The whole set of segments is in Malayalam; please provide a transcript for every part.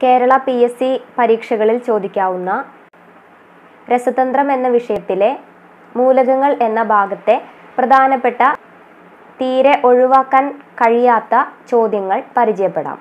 കേരള പി എസ് സി പരീക്ഷകളിൽ ചോദിക്കാവുന്ന രസതന്ത്രം എന്ന വിഷയത്തിലെ മൂലകങ്ങൾ എന്ന ഭാഗത്തെ പ്രധാനപ്പെട്ട തീരെ ഒഴിവാക്കാൻ കഴിയാത്ത ചോദ്യങ്ങൾ പരിചയപ്പെടാം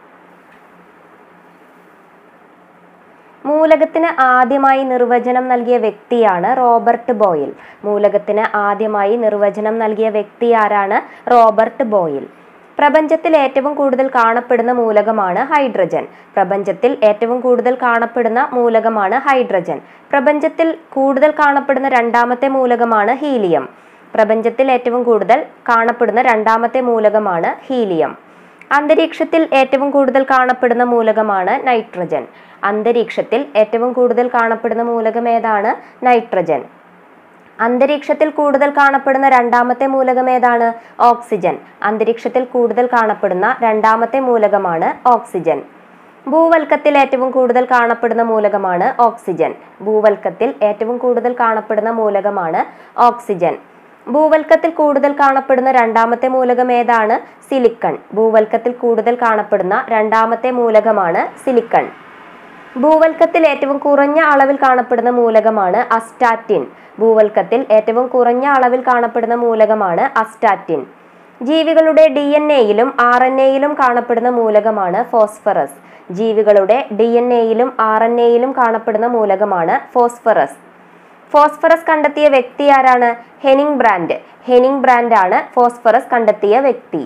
മൂലകത്തിന് ആദ്യമായി നിർവചനം നൽകിയ വ്യക്തിയാണ് റോബർട്ട് ബോയിൽ മൂലകത്തിന് ആദ്യമായി നിർവചനം നൽകിയ വ്യക്തി ആരാണ് റോബർട്ട് ബോയിൽ പ്രപഞ്ചത്തിൽ ഏറ്റവും കൂടുതൽ കാണപ്പെടുന്ന മൂലകമാണ് ഹൈഡ്രജൻ പ്രപഞ്ചത്തിൽ ഏറ്റവും കൂടുതൽ കാണപ്പെടുന്ന മൂലകമാണ് ഹൈഡ്രജൻ പ്രപഞ്ചത്തിൽ കൂടുതൽ കാണപ്പെടുന്ന രണ്ടാമത്തെ മൂലകമാണ് ഹീലിയം പ്രപഞ്ചത്തിൽ ഏറ്റവും കൂടുതൽ കാണപ്പെടുന്ന രണ്ടാമത്തെ മൂലകമാണ് ഹീലിയം അന്തരീക്ഷത്തിൽ ഏറ്റവും കൂടുതൽ കാണപ്പെടുന്ന മൂലകമാണ് നൈട്രജൻ അന്തരീക്ഷത്തിൽ ഏറ്റവും കൂടുതൽ കാണപ്പെടുന്ന മൂലകം ഏതാണ് നൈട്രജൻ അന്തരീക്ഷത്തിൽ കൂടുതൽ കാണപ്പെടുന്ന രണ്ടാമത്തെ മൂലകം ഏതാണ് ഓക്സിജൻ അന്തരീക്ഷത്തിൽ കൂടുതൽ കാണപ്പെടുന്ന രണ്ടാമത്തെ മൂലകമാണ് ഓക്സിജൻ ഭൂവൽക്കത്തിൽ ഏറ്റവും കൂടുതൽ കാണപ്പെടുന്ന മൂലകമാണ് ഓക്സിജൻ ഭൂവൽക്കത്തിൽ ഏറ്റവും കൂടുതൽ കാണപ്പെടുന്ന മൂലകമാണ് ഓക്സിജൻ ഭൂവൽക്കത്തിൽ കൂടുതൽ കാണപ്പെടുന്ന രണ്ടാമത്തെ മൂലകം ഏതാണ് സിലിക്കൺ ഭൂവൽക്കത്തിൽ കൂടുതൽ കാണപ്പെടുന്ന രണ്ടാമത്തെ മൂലകമാണ് സിലിക്കൺ ഭൂവൽക്കത്തിൽ ഏറ്റവും കുറഞ്ഞ അളവിൽ കാണപ്പെടുന്ന മൂലകമാണ് അസ്റ്റാറ്റിൻ ഭൂവൽക്കത്തിൽ ഏറ്റവും കുറഞ്ഞ അളവിൽ കാണപ്പെടുന്ന മൂലകമാണ് അസ്റ്റാറ്റിൻ ജീവികളുടെ ഡി എൻ എയിലും ആർ എൻ എയിലും കാണപ്പെടുന്ന മൂലകമാണ് ഫോസ്ഫറസ് ജീവികളുടെ ഡി എൻ എയിലും ആർ എൻ എയിലും കാണപ്പെടുന്ന മൂലകമാണ് ഫോസ്ഫറസ് ഫോസ്ഫറസ് കണ്ടെത്തിയ വ്യക്തി ആരാണ് ഹെനിങ് ബ്രാൻഡ് ഹെനിങ് ബ്രാൻഡ് ആണ് ഫോസ്ഫറസ് കണ്ടെത്തിയ വ്യക്തി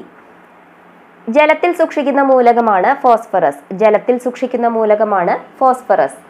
ജലത്തിൽ സൂക്ഷിക്കുന്ന മൂലകമാണ് ഫോസ്ഫറസ് ജലത്തിൽ സൂക്ഷിക്കുന്ന മൂലകമാണ് ഫോസ്ഫറസ്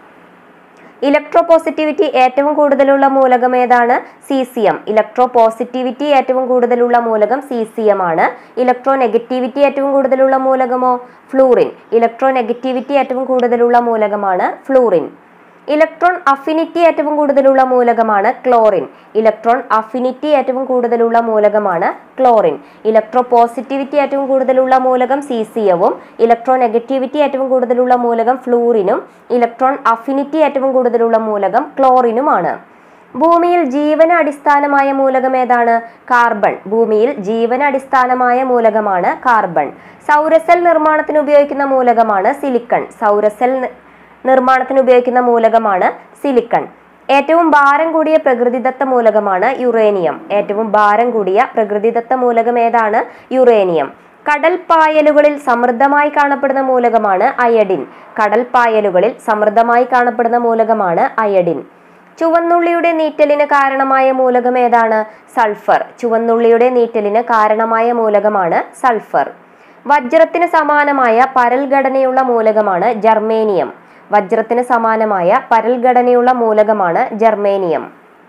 ഇലക്ട്രോ പോസിറ്റിവിറ്റി ഏറ്റവും കൂടുതലുള്ള മൂലകം ഏതാണ് സീസിയം ഇലക്ട്രോ പോസിറ്റിവിറ്റി ഏറ്റവും കൂടുതലുള്ള മൂലകം സീസിയം ആണ് ഇലക്ട്രോ നെഗറ്റിവിറ്റി ഏറ്റവും കൂടുതലുള്ള മൂലകമോ ഫ്ലൂറിൻ ഇലക്ട്രോ നെഗറ്റിവിറ്റി ഏറ്റവും കൂടുതലുള്ള മൂലകമാണ് ഫ്ലൂറിൻ ഇലക്ട്രോൺ അഫിനിറ്റി ഏറ്റവും കൂടുതലുള്ള മൂലകമാണ് ക്ലോറിൻ ഇലക്ട്രോൺ അഫിനിറ്റി ഏറ്റവും കൂടുതലുള്ള മൂലകമാണ് ക്ലോറിൻ ഇലക്ട്രോ പോസിറ്റിവിറ്റി ഏറ്റവും കൂടുതലുള്ള മൂലകം സീസിയവും ഇലക്ട്രോ നെഗറ്റിവിറ്റി ഏറ്റവും കൂടുതലുള്ള മൂലകം ഫ്ലൂറിനും ഇലക്ട്രോൺ അഫിനിറ്റി ഏറ്റവും കൂടുതലുള്ള മൂലകം ക്ലോറിനുമാണ് ഭൂമിയിൽ ജീവന അടിസ്ഥാനമായ മൂലകം ഏതാണ് കാർബൺ ഭൂമിയിൽ ജീവന അടിസ്ഥാനമായ മൂലകമാണ് കാർബൺ സൗരസെൽ നിർമ്മാണത്തിന് ഉപയോഗിക്കുന്ന മൂലകമാണ് സിലിക്കൺ സൗരസെൽ നിർമ്മാണത്തിന് ഉപയോഗിക്കുന്ന മൂലകമാണ് സിലിക്കൺ ഏറ്റവും ഭാരം കൂടിയ പ്രകൃതിദത്ത മൂലകമാണ് യുറേനിയം ഏറ്റവും ഭാരം കൂടിയ പ്രകൃതിദത്ത മൂലകം ഏതാണ് യുറേനിയം കടൽ പായലുകളിൽ സമൃദ്ധമായി കാണപ്പെടുന്ന മൂലകമാണ് അയഡിൻ കടൽ പായലുകളിൽ സമൃദ്ധമായി കാണപ്പെടുന്ന മൂലകമാണ് അയഡിൻ ചുവന്നുള്ളിയുടെ നീറ്റലിന് കാരണമായ മൂലകം ഏതാണ് സൾഫർ ചുവന്നുള്ളിയുടെ നീറ്റലിന് കാരണമായ മൂലകമാണ് സൾഫർ വജ്രത്തിന് സമാനമായ പരൽഘടനയുള്ള മൂലകമാണ് ജർമേനിയം വജ്രത്തിന് സമാനമായ പരൽഘടനയുള്ള മൂലകമാണ് ജർമേനിയം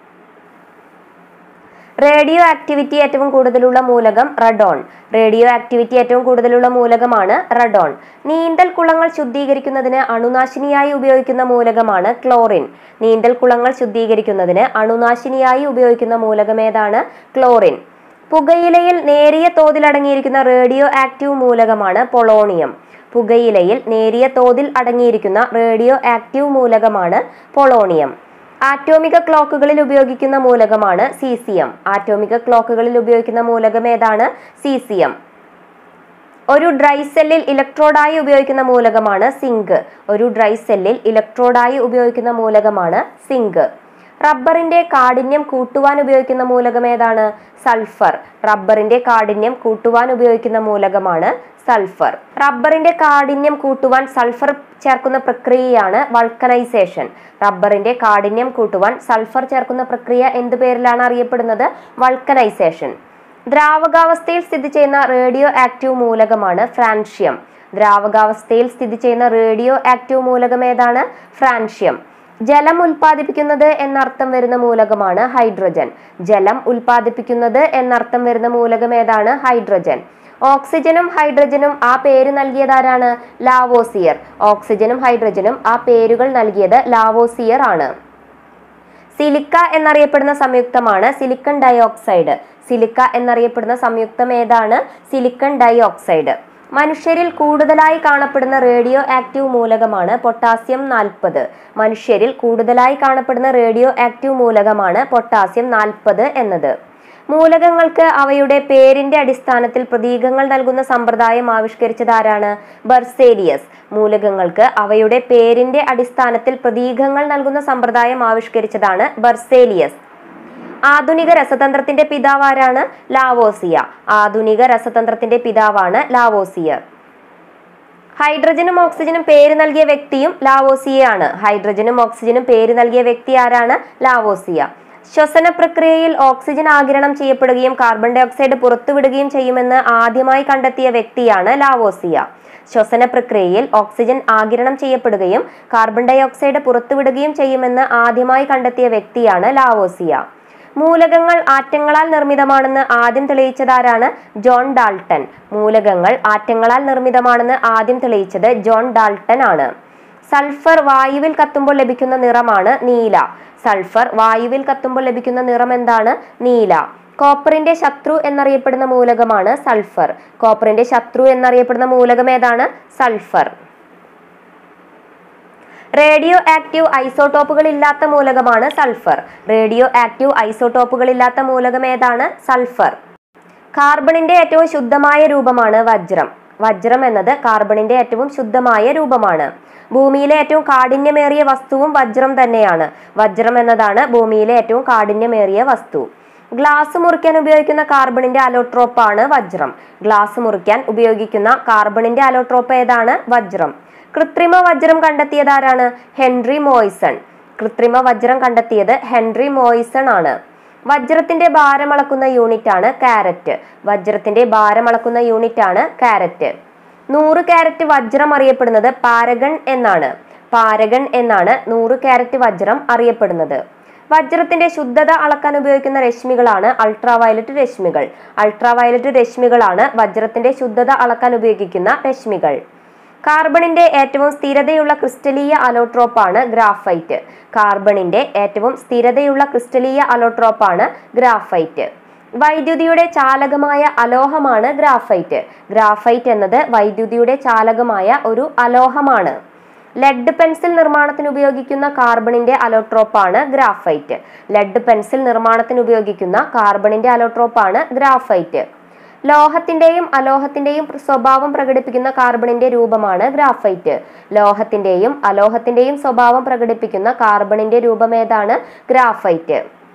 റേഡിയോ ആക്ടിവിറ്റി ഏറ്റവും കൂടുതലുള്ള മൂലകം റഡോൺ റേഡിയോ ആക്ടിവിറ്റി ഏറ്റവും കൂടുതലുള്ള മൂലകമാണ് റഡോൺ നീന്തൽ കുളങ്ങൾ ശുദ്ധീകരിക്കുന്നതിന് അണുനാശിനിയായി ഉപയോഗിക്കുന്ന മൂലകമാണ് ക്ലോറിൻ നീന്തൽ കുളങ്ങൾ ശുദ്ധീകരിക്കുന്നതിന് അണുനാശിനിയായി ഉപയോഗിക്കുന്ന മൂലകം ഏതാണ് ക്ലോറിൻ പുകയിലയിൽ നേരിയ തോതിൽ അടങ്ങിയിരിക്കുന്ന റേഡിയോ ആക്റ്റീവ് മൂലകമാണ് പൊളോണിയം പുകയിലയിൽ നേരിയ തോതിൽ അടങ്ങിയിരിക്കുന്ന റേഡിയോ ആക്റ്റീവ് മൂലകമാണ് പൊളോണിയം ആറ്റോമിക ക്ലോക്കുകളിൽ ഉപയോഗിക്കുന്ന മൂലകമാണ് സീസിയം ആറ്റോമിക ക്ലോക്കുകളിൽ ഉപയോഗിക്കുന്ന മൂലകം ഏതാണ് സീസിയം ഒരു ഡ്രൈ സെല്ലിൽ ഇലക്ട്രോഡായി ഉപയോഗിക്കുന്ന മൂലകമാണ് സിങ്ക് ഒരു ഡ്രൈ സെല്ലിൽ ഇലക്ട്രോഡായി ഉപയോഗിക്കുന്ന മൂലകമാണ് സിങ്ക് റബ്ബറിന്റെ കാഠിന്യം കൂട്ടുവാൻ ഉപയോഗിക്കുന്ന മൂലകം ഏതാണ് സൾഫർ റബ്ബറിന്റെ കാഠിന്യം കൂട്ടുവാൻ ഉപയോഗിക്കുന്ന മൂലകമാണ് സൾഫർ റബ്ബറിന്റെ കാഠിന്യം കൂട്ടുവാൻ സൾഫർ ചേർക്കുന്ന പ്രക്രിയയാണ് വൾക്കനൈസേഷൻ റബ്ബറിന്റെ കാഠിന്യം കൂട്ടുവാൻ സൾഫർ ചേർക്കുന്ന പ്രക്രിയ എന്ത് പേരിലാണ് അറിയപ്പെടുന്നത് വൾക്കനൈസേഷൻ ദ്രാവകാവസ്ഥയിൽ സ്ഥിതി ചെയ്യുന്ന റേഡിയോ ആക്റ്റീവ് മൂലകമാണ് ഫ്രാൻഷ്യം ദ്രാവകാവസ്ഥയിൽ സ്ഥിതി ചെയ്യുന്ന റേഡിയോ ആക്റ്റീവ് മൂലകം ഏതാണ് ഫ്രാൻഷ്യം ജലം ഉൽപ്പാദിപ്പിക്കുന്നത് എന്നർത്ഥം വരുന്ന മൂലകമാണ് ഹൈഡ്രജൻ ജലം ഉൽപ്പാദിപ്പിക്കുന്നത് എന്നർത്ഥം വരുന്ന മൂലകം ഏതാണ് ഹൈഡ്രജൻ ഓക്സിജനും ഹൈഡ്രജനും ആ പേര് നൽകിയതാരാണ് ലാവോസിയർ ഓക്സിജനും ഹൈഡ്രജനും ആ പേരുകൾ നൽകിയത് ലാവോസിയർ ആണ് സിലിക്ക എന്നറിയപ്പെടുന്ന സംയുക്തമാണ് സിലിക്കൺ ഡയോക്സൈഡ് സിലിക്ക എന്നറിയപ്പെടുന്ന സംയുക്തം ഏതാണ് സിലിക്കൺ ഡയോക്സൈഡ് മനുഷ്യരിൽ കൂടുതലായി കാണപ്പെടുന്ന റേഡിയോ ആക്റ്റീവ് മൂലകമാണ് പൊട്ടാസ്യം നാൽപ്പത് മനുഷ്യരിൽ കൂടുതലായി കാണപ്പെടുന്ന റേഡിയോ ആക്റ്റീവ് മൂലകമാണ് പൊട്ടാസ്യം നാൽപ്പത് എന്നത് മൂലകങ്ങൾക്ക് അവയുടെ പേരിന്റെ അടിസ്ഥാനത്തിൽ പ്രതീകങ്ങൾ നൽകുന്ന സമ്പ്രദായം ആവിഷ്കരിച്ചത് ആരാണ് ബർസേലിയസ് മൂലകങ്ങൾക്ക് അവയുടെ പേരിന്റെ അടിസ്ഥാനത്തിൽ പ്രതീകങ്ങൾ നൽകുന്ന സമ്പ്രദായം ആവിഷ്കരിച്ചതാണ് ബർസേലിയസ് ആധുനിക രസതന്ത്രത്തിന്റെ പിതാവ് ആരാണ് ലാവോസിയ ആധുനിക രസതന്ത്രത്തിന്റെ പിതാവാണ് ലാവോസിയ ഹൈഡ്രജനും ഓക്സിജനും പേര് നൽകിയ വ്യക്തിയും ലാവോസിയയാണ് ഹൈഡ്രജനും ഓക്സിജനും പേര് നൽകിയ വ്യക്തി ആരാണ് ലാവോസിയ ശ്വസന പ്രക്രിയയിൽ ഓക്സിജൻ ആഗിരണം ചെയ്യപ്പെടുകയും കാർബൺ ഡൈ ഓക്സൈഡ് പുറത്തുവിടുകയും ചെയ്യുമെന്ന് ആദ്യമായി കണ്ടെത്തിയ വ്യക്തിയാണ് ലാവോസിയ ശ്വസന പ്രക്രിയയിൽ ഓക്സിജൻ ആഗിരണം ചെയ്യപ്പെടുകയും കാർബൺ ഡൈ ഓക്സൈഡ് പുറത്തുവിടുകയും ചെയ്യുമെന്ന് ആദ്യമായി കണ്ടെത്തിയ വ്യക്തിയാണ് ലാവോസിയ മൂലകങ്ങൾ ആറ്റങ്ങളാൽ നിർമ്മിതമാണെന്ന് ആദ്യം തെളിയിച്ചതാരാണ് ജോൺ ഡാൾട്ടൺ മൂലകങ്ങൾ ആറ്റങ്ങളാൽ നിർമ്മിതമാണെന്ന് ആദ്യം തെളിയിച്ചത് ജോൺ ഡാൾട്ടൺ ആണ് സൾഫർ വായുവിൽ കത്തുമ്പോൾ ലഭിക്കുന്ന നിറമാണ് നീല സൾഫർ വായുവിൽ കത്തുമ്പോൾ ലഭിക്കുന്ന നിറം എന്താണ് നീല കോപ്പറിന്റെ ശത്രു എന്നറിയപ്പെടുന്ന മൂലകമാണ് സൾഫർ കോപ്പറിന്റെ ശത്രു എന്നറിയപ്പെടുന്ന മൂലകം ഏതാണ് സൾഫർ റേഡിയോ ആക്റ്റീവ് ഐസോട്ടോപ്പുകൾ ഇല്ലാത്ത മൂലകമാണ് സൾഫർ റേഡിയോ ആക്റ്റീവ് ഐസോട്ടോപ്പുകൾ ഇല്ലാത്ത മൂലകം ഏതാണ് സൾഫർ കാർബണിന്റെ ഏറ്റവും ശുദ്ധമായ രൂപമാണ് വജ്രം വജ്രം എന്നത് കാർബണിന്റെ ഏറ്റവും ശുദ്ധമായ രൂപമാണ് ഭൂമിയിലെ ഏറ്റവും കാഠിന്യമേറിയ വസ്തുവും വജ്രം തന്നെയാണ് വജ്രം എന്നതാണ് ഭൂമിയിലെ ഏറ്റവും കാഠിന്യമേറിയ വസ്തു ഗ്ലാസ് മുറിക്കാൻ ഉപയോഗിക്കുന്ന കാർബണിന്റെ അലോട്രോപ്പാണ് വജ്രം ഗ്ലാസ് മുറിക്കാൻ ഉപയോഗിക്കുന്ന കാർബണിന്റെ അലോട്രോപ്പ് ഏതാണ് വജ്രം കൃത്രിമ വജ്രം കണ്ടെത്തിയത് ആരാണ് ഹെൻറി മോയ്സൺ കൃത്രിമ വജ്രം കണ്ടെത്തിയത് ഹെൻറി മോയ്സൺ ആണ് വജ്രത്തിന്റെ ഭാരം അളക്കുന്ന യൂണിറ്റ് ആണ് കാരറ്റ് വജ്രത്തിന്റെ ഭാരം അളക്കുന്ന യൂണിറ്റ് ആണ് കാരറ്റ് നൂറ് കാരറ്റ് വജ്രം അറിയപ്പെടുന്നത് പാരഗൺ എന്നാണ് പാരഗൺ എന്നാണ് നൂറ് കാരറ്റ് വജ്രം അറിയപ്പെടുന്നത് വജ്രത്തിന്റെ ശുദ്ധത അളക്കാൻ ഉപയോഗിക്കുന്ന രശ്മികളാണ് അൾട്രാവയലറ്റ് രശ്മികൾ അൾട്രാവയലറ്റ് രശ്മികളാണ് വജ്രത്തിന്റെ ശുദ്ധത അളക്കാൻ ഉപയോഗിക്കുന്ന രശ്മികൾ കാർബണിന്റെ ഏറ്റവും സ്ഥിരതയുള്ള ക്രിസ്റ്റലീയ അലോട്രോപ്പാണ് ഗ്രാഫൈറ്റ് കാർബണിന്റെ ഏറ്റവും സ്ഥിരതയുള്ള ക്രിസ്റ്റലീയ അലോട്രോപ്പാണ് ഗ്രാഫൈറ്റ് വൈദ്യുതിയുടെ ചാലകമായ അലോഹമാണ് ഗ്രാഫൈറ്റ് ഗ്രാഫൈറ്റ് എന്നത് വൈദ്യുതിയുടെ ചാലകമായ ഒരു അലോഹമാണ് ലെഡ് പെൻസിൽ നിർമ്മാണത്തിന് ഉപയോഗിക്കുന്ന കാർബണിന്റെ അലോട്രോപ്പാണ് ഗ്രാഫൈറ്റ് ലെഡ് പെൻസിൽ നിർമ്മാണത്തിന് ഉപയോഗിക്കുന്ന കാർബണിന്റെ അലോട്രോപ്പാണ് ഗ്രാഫൈറ്റ് ലോഹത്തിന്റെയും അലോഹത്തിന്റെയും സ്വഭാവം പ്രകടിപ്പിക്കുന്ന കാർബണിന്റെ രൂപമാണ് ഗ്രാഫൈറ്റ് ലോഹത്തിന്റെയും അലോഹത്തിന്റെയും സ്വഭാവം പ്രകടിപ്പിക്കുന്ന കാർബണിന്റെ രൂപം ഏതാണ് ഗ്രാഫൈറ്റ്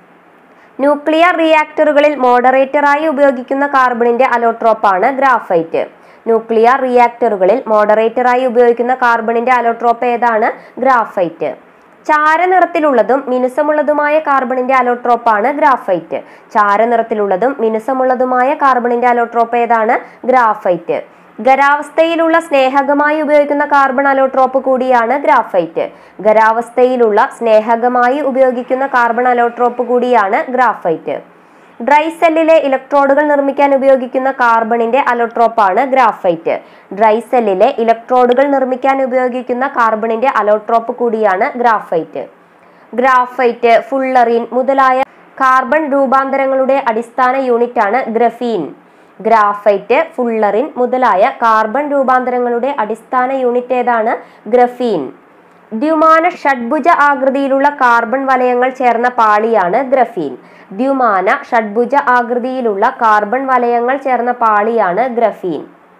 ന്യൂക്ലിയർ റിയാക്ടറുകളിൽ മോഡറേറ്ററായി ഉപയോഗിക്കുന്ന കാർബണിന്റെ അലോട്രോപ്പാണ് ഗ്രാഫൈറ്റ് ന്യൂക്ലിയർ റിയാക്ടറുകളിൽ മോഡറേറ്ററായി ഉപയോഗിക്കുന്ന കാർബണിന്റെ അലോട്രോപ്പ് ഏതാണ് ഗ്രാഫൈറ്റ് ചാരനിറത്തിലുള്ളതും മിനുസമുള്ളതുമായ കാർബണിന്റെ അലോട്രോപ്പാണ് ഗ്രാഫൈറ്റ് ചാരനിറത്തിലുള്ളതും മിനുസമുള്ളതുമായ കാർബണിന്റെ അലോട്രോപ്പ് ഏതാണ് ഗ്രാഫൈറ്റ് ഖരാവസ്ഥയിലുള്ള സ്നേഹകമായി ഉപയോഗിക്കുന്ന കാർബൺ അലോട്രോപ്പ് കൂടിയാണ് ഗ്രാഫൈറ്റ് ഖരാവസ്ഥയിലുള്ള സ്നേഹകമായി ഉപയോഗിക്കുന്ന കാർബൺ അലോട്രോപ്പ് കൂടിയാണ് ഗ്രാഫൈറ്റ് ഡ്രൈ സെല്ലിലെ ഇലക്ട്രോഡുകൾ നിർമ്മിക്കാൻ ഉപയോഗിക്കുന്ന കാർബണിന്റെ അലോട്രോപ്പാണ് ഗ്രാഫൈറ്റ് ഡ്രൈ സെല്ലിലെ ഇലക്ട്രോഡുകൾ നിർമ്മിക്കാൻ ഉപയോഗിക്കുന്ന കാർബണിന്റെ അലോട്രോപ്പ് കൂടിയാണ് ഗ്രാഫൈറ്റ് ഗ്രാഫൈറ്റ് ഫുള്ളറിൻ മുതലായ കാർബൺ രൂപാന്തരങ്ങളുടെ അടിസ്ഥാന യൂണിറ്റാണ് ഗ്രഫീൻ ഗ്രാഫൈറ്റ് ഫുള്ളറിൻ മുതലായ കാർബൺ രൂപാന്തരങ്ങളുടെ അടിസ്ഥാന യൂണിറ്റ് ഏതാണ് ഗ്രഫീൻ ദ്വിമാന ഷഡ്ഭുജ ആകൃതിയിലുള്ള കാർബൺ വലയങ്ങൾ ചേർന്ന പാളിയാണ് ഗ്രഫീൻ ദ്വിമാന ഷഡ്ഭുജ ആകൃതിയിലുള്ള കാർബൺ വലയങ്ങൾ ചേർന്ന പാളിയാണ് ഗ്രഫീൻ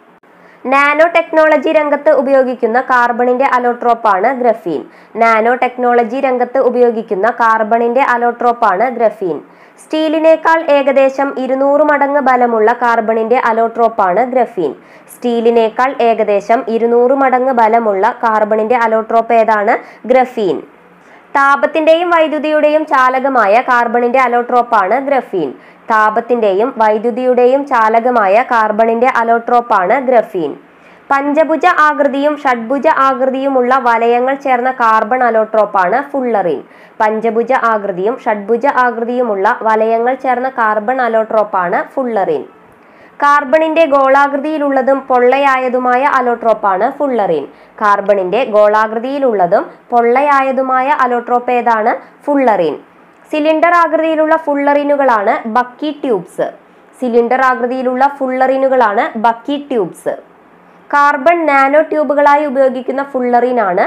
നാനോ ടെക്നോളജി രംഗത്ത് ഉപയോഗിക്കുന്ന കാർബണിന്റെ അലോട്രോപ്പാണ് ഗ്രഫീൻ നാനോ ടെക്നോളജി രംഗത്ത് ഉപയോഗിക്കുന്ന കാർബണിന്റെ അലോട്രോപ്പാണ് ഗ്രഫീൻ സ്റ്റീലിനേക്കാൾ ഏകദേശം ഇരുന്നൂറ് മടങ്ങ് ബലമുള്ള കാർബണിന്റെ അലോട്രോപ്പാണ് ഗ്രഫീൻ സ്റ്റീലിനേക്കാൾ ഏകദേശം ഇരുന്നൂറ് മടങ്ങ് ബലമുള്ള കാർബണിന്റെ അലോട്രോപ്പ് ഏതാണ് ഗ്രഫീൻ താപത്തിന്റെയും വൈദ്യുതിയുടെയും ചാലകമായ കാർബണിന്റെ അലോട്രോപ്പാണ് ഗ്രഫീൻ താപത്തിന്റെയും വൈദ്യുതിയുടെയും ചാലകമായ കാർബണിന്റെ അലോട്രോപ്പാണ് ഗ്രഫീൻ പഞ്ചഭുജ ആകൃതിയും ഷഡ്ഭുജ ആകൃതിയുമുള്ള വലയങ്ങൾ ചേർന്ന കാർബൺ അലോട്രോപ്പാണ് ഫുള്ളറിൻ പഞ്ചഭുജ ആകൃതിയും ഷഡ്ഭുജ ആകൃതിയുമുള്ള വലയങ്ങൾ ചേർന്ന കാർബൺ അലോട്രോപ്പാണ് ഫുള്ളറിൻ കാർബണിന്റെ ഗോളാകൃതിയിലുള്ളതും പൊള്ളയായതുമായ അലോട്രോപ്പാണ് ഫുള്ളറിൻ കാർബണിന്റെ ഗോളാകൃതിയിലുള്ളതും പൊള്ളയായതുമായ അലോട്രോപ്പ് ഏതാണ് ഫുള്ളറിൻ സിലിണ്ടർ ആകൃതിയിലുള്ള ഫുള്ളറിനുകളാണ് ബക്കി ട്യൂബ്സ് സിലിണ്ടർ ആകൃതിയിലുള്ള ഫുള്ളറിനുകളാണ് ബക്കി ട്യൂബ്സ് കാർബൺ നാനോ ട്യൂബുകളായി ഉപയോഗിക്കുന്ന ഫുള്ളറിനാണ്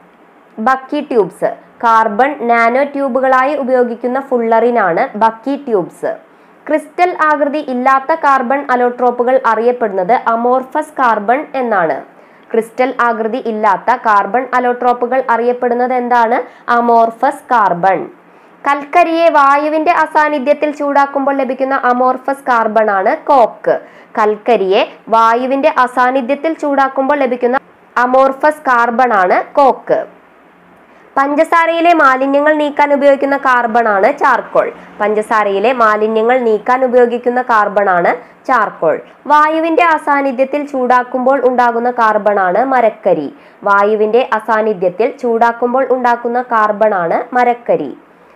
ബക്കി ട്യൂബ്സ് കാർബൺ നാനോ ട്യൂബുകളായി ഉപയോഗിക്കുന്ന ഫുള്ളറിനാണ് ബക്കി ട്യൂബ്സ് ക്രിസ്റ്റൽ ആകൃതി ഇല്ലാത്ത കാർബൺ അലോട്രോപ്പുകൾ അറിയപ്പെടുന്നത് അമോർഫസ് കാർബൺ എന്നാണ് ക്രിസ്റ്റൽ ആകൃതി ഇല്ലാത്ത കാർബൺ അലോട്രോപ്പുകൾ അറിയപ്പെടുന്നത് എന്താണ് അമോർഫസ് കാർബൺ കൽക്കരിയെ വായുവിന്റെ അസാന്നിധ്യത്തിൽ ചൂടാക്കുമ്പോൾ ലഭിക്കുന്ന അമോർഫസ് കാർബൺ ആണ് കോക്ക് കൽക്കരിയെ വായുവിന്റെ അസാന്നിധ്യത്തിൽ ചൂടാക്കുമ്പോൾ ലഭിക്കുന്ന അമോർഫസ് കാർബൺ ആണ് കോക്ക് പഞ്ചസാരയിലെ മാലിന്യങ്ങൾ നീക്കാൻ ഉപയോഗിക്കുന്ന കാർബൺ ആണ് ചാർക്കോൾ പഞ്ചസാരയിലെ മാലിന്യങ്ങൾ നീക്കാൻ ഉപയോഗിക്കുന്ന കാർബൺ ആണ് ചാർക്കോൾ വായുവിന്റെ അസാന്നിധ്യത്തിൽ ചൂടാക്കുമ്പോൾ ഉണ്ടാകുന്ന കാർബൺ ആണ് മരക്കരി വായുവിന്റെ അസാന്നിധ്യത്തിൽ ചൂടാക്കുമ്പോൾ ഉണ്ടാക്കുന്ന കാർബൺ ആണ് മരക്കരി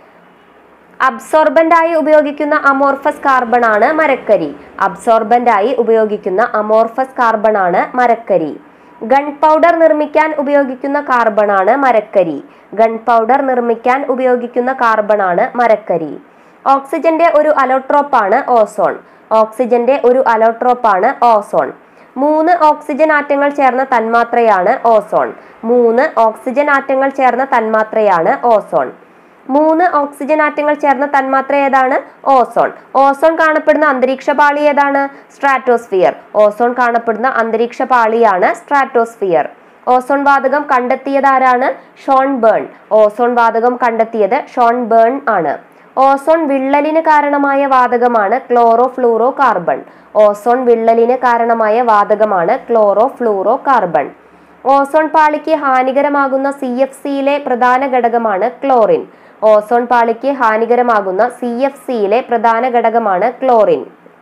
അബ്സോർബന്റ് ആയി ഉപയോഗിക്കുന്ന അമോർഫസ് കാർബൺ ആണ് മരക്കരി അബ്സോർബന്റ് ആയി ഉപയോഗിക്കുന്ന അമോർഫസ് കാർബൺ ആണ് മരക്കരി ഗൺ പൗഡർ നിർമ്മിക്കാൻ ഉപയോഗിക്കുന്ന കാർബൺ ആണ് മരക്കരി ഗൺ പൗഡർ നിർമ്മിക്കാൻ ഉപയോഗിക്കുന്ന കാർബൺ ആണ് മരക്കരി ഓക്സിജന്റെ ഒരു അലോട്രോപ്പാണ് ഓസോൺ ഓക്സിജന്റെ ഒരു അലോട്രോപ്പാണ് ഓസോൺ മൂന്ന് ഓക്സിജൻ ആറ്റങ്ങൾ ചേർന്ന തന്മാത്രയാണ് ഓസോൺ മൂന്ന് ഓക്സിജൻ ആറ്റങ്ങൾ ചേർന്ന തന്മാത്രയാണ് ഓസോൺ മൂന്ന് ഓക്സിജൻ ആറ്റങ്ങൾ ചേർന്ന തന്മാത്ര ഏതാണ് ഓസോൺ ഓസോൺ കാണപ്പെടുന്ന അന്തരീക്ഷ പാളി ഏതാണ് സ്ട്രാറ്റോസ്ഫിയർ ഓസോൺ കാണപ്പെടുന്ന അന്തരീക്ഷ പാളിയാണ് സ്ട്രാറ്റോസ്ഫിയർ ഓസോൺ വാതകം കണ്ടെത്തിയത് ആരാണ് ഷോൺ ബേൺ ഓസോൺ വാതകം കണ്ടെത്തിയത് ഷോൺ ബേൺ ആണ് ഓസോൺ വിള്ളലിന് കാരണമായ വാതകമാണ് ക്ലോറോ ഫ്ലൂറോ കാർബൺ ഓസോൺ വിള്ളലിന് കാരണമായ വാതകമാണ് ക്ലോറോ ഫ്ലൂറോ കാർബൺ ഓസോൺ പാളിക്ക് ഹാനികരമാകുന്ന സി എഫ് സിയിലെ പ്രധാന ഘടകമാണ് ക്ലോറിൻ ഓസോൺ പാളിക്ക് ഹാനികരമാകുന്ന സി എഫ് സിയിലെ പ്രധാന ഘടകമാണ് ക്ലോറിൻ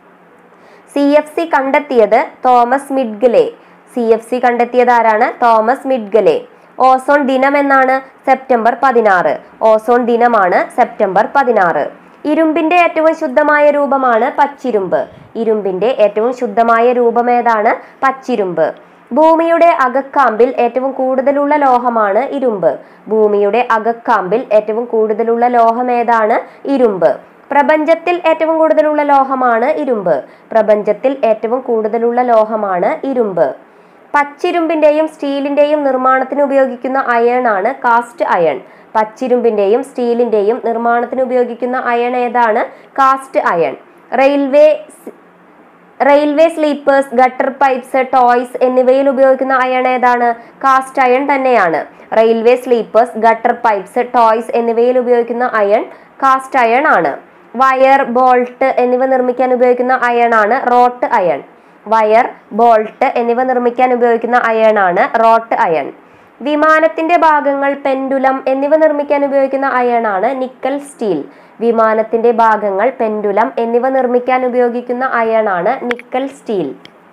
സി എഫ് സി കണ്ടെത്തിയത് Thomas Midgley C F C കണ്ടെത്തിയത് ആരാണ് തോമസ് മിഡ്ഗലെ ഓസോൺ ദിനം എന്നാണ് സെപ്റ്റംബർ പതിനാറ് ഓസോൺ ദിനമാണ് സെപ്റ്റംബർ പതിനാറ് ഇരുമ്പിന്റെ ഏറ്റവും ശുദ്ധമായ രൂപമാണ് പച്ചിരുമ്പ് ഇരുമ്പിന്റെ ഏറ്റവും ശുദ്ധമായ രൂപം ഏതാണ് പച്ചിരുമ്പ് ഭൂമിയുടെ അകക്കാമ്പിൽ ഏറ്റവും കൂടുതലുള്ള ലോഹമാണ് ഇരുമ്പ് ഭൂമിയുടെ അകക്കാമ്പിൽ ഏറ്റവും കൂടുതലുള്ള ലോഹം ഏതാണ് ഇരുമ്പ് പ്രപഞ്ചത്തിൽ ഏറ്റവും കൂടുതലുള്ള ലോഹമാണ് ഇരുമ്പ് പ്രപഞ്ചത്തിൽ ഏറ്റവും കൂടുതലുള്ള ലോഹമാണ് ഇരുമ്പ് പച്ചിരുമ്പിന്റെയും സ്റ്റീലിന്റെയും നിർമ്മാണത്തിന് ഉപയോഗിക്കുന്ന അയൺ ആണ് കാസ്റ്റ് അയൺ പച്ചിരുമ്പിന്റെയും സ്റ്റീലിന്റെയും നിർമ്മാണത്തിന് ഉപയോഗിക്കുന്ന അയൺ ഏതാണ് cast iron railway railway sleepers gutter pipes toys എന്നിവയിൽ ഉപയോഗിക്കുന്ന അയൺ ഏതാണ് കാസ്റ്റ് അയൺ തന്നെയാണ് railway sleepers gutter pipes toys എന്നിവയിൽ ഉപയോഗിക്കുന്ന അയൺ കാസ്റ്റ് അയൺ ആണ് വയർ ബോൾട്ട് എന്നിവ നിർമ്മിക്കാൻ ഉപയോഗിക്കുന്ന അയൺ ആണ് റോട്ട് അയൺ വയർ ബോൾട്ട് എന്നിവ നിർമ്മിക്കാൻ ഉപയോഗിക്കുന്ന അയൺ ആണ് റോട്ട് അയൺ വിമാനത്തിന്റെ ഭാഗങ്ങൾ പെൻഡുലം എന്നിവ നിർമ്മിക്കാൻ ഉപയോഗിക്കുന്ന അയൺ ആണ് നിക്കൽ സ്റ്റീൽ വിമാനത്തിന്റെ ഭാഗങ്ങൾ പെൻഡുലം എന്നിവ നിർമ്മിക്കാൻ ഉപയോഗിക്കുന്ന അയൺ ആണ് nickel steel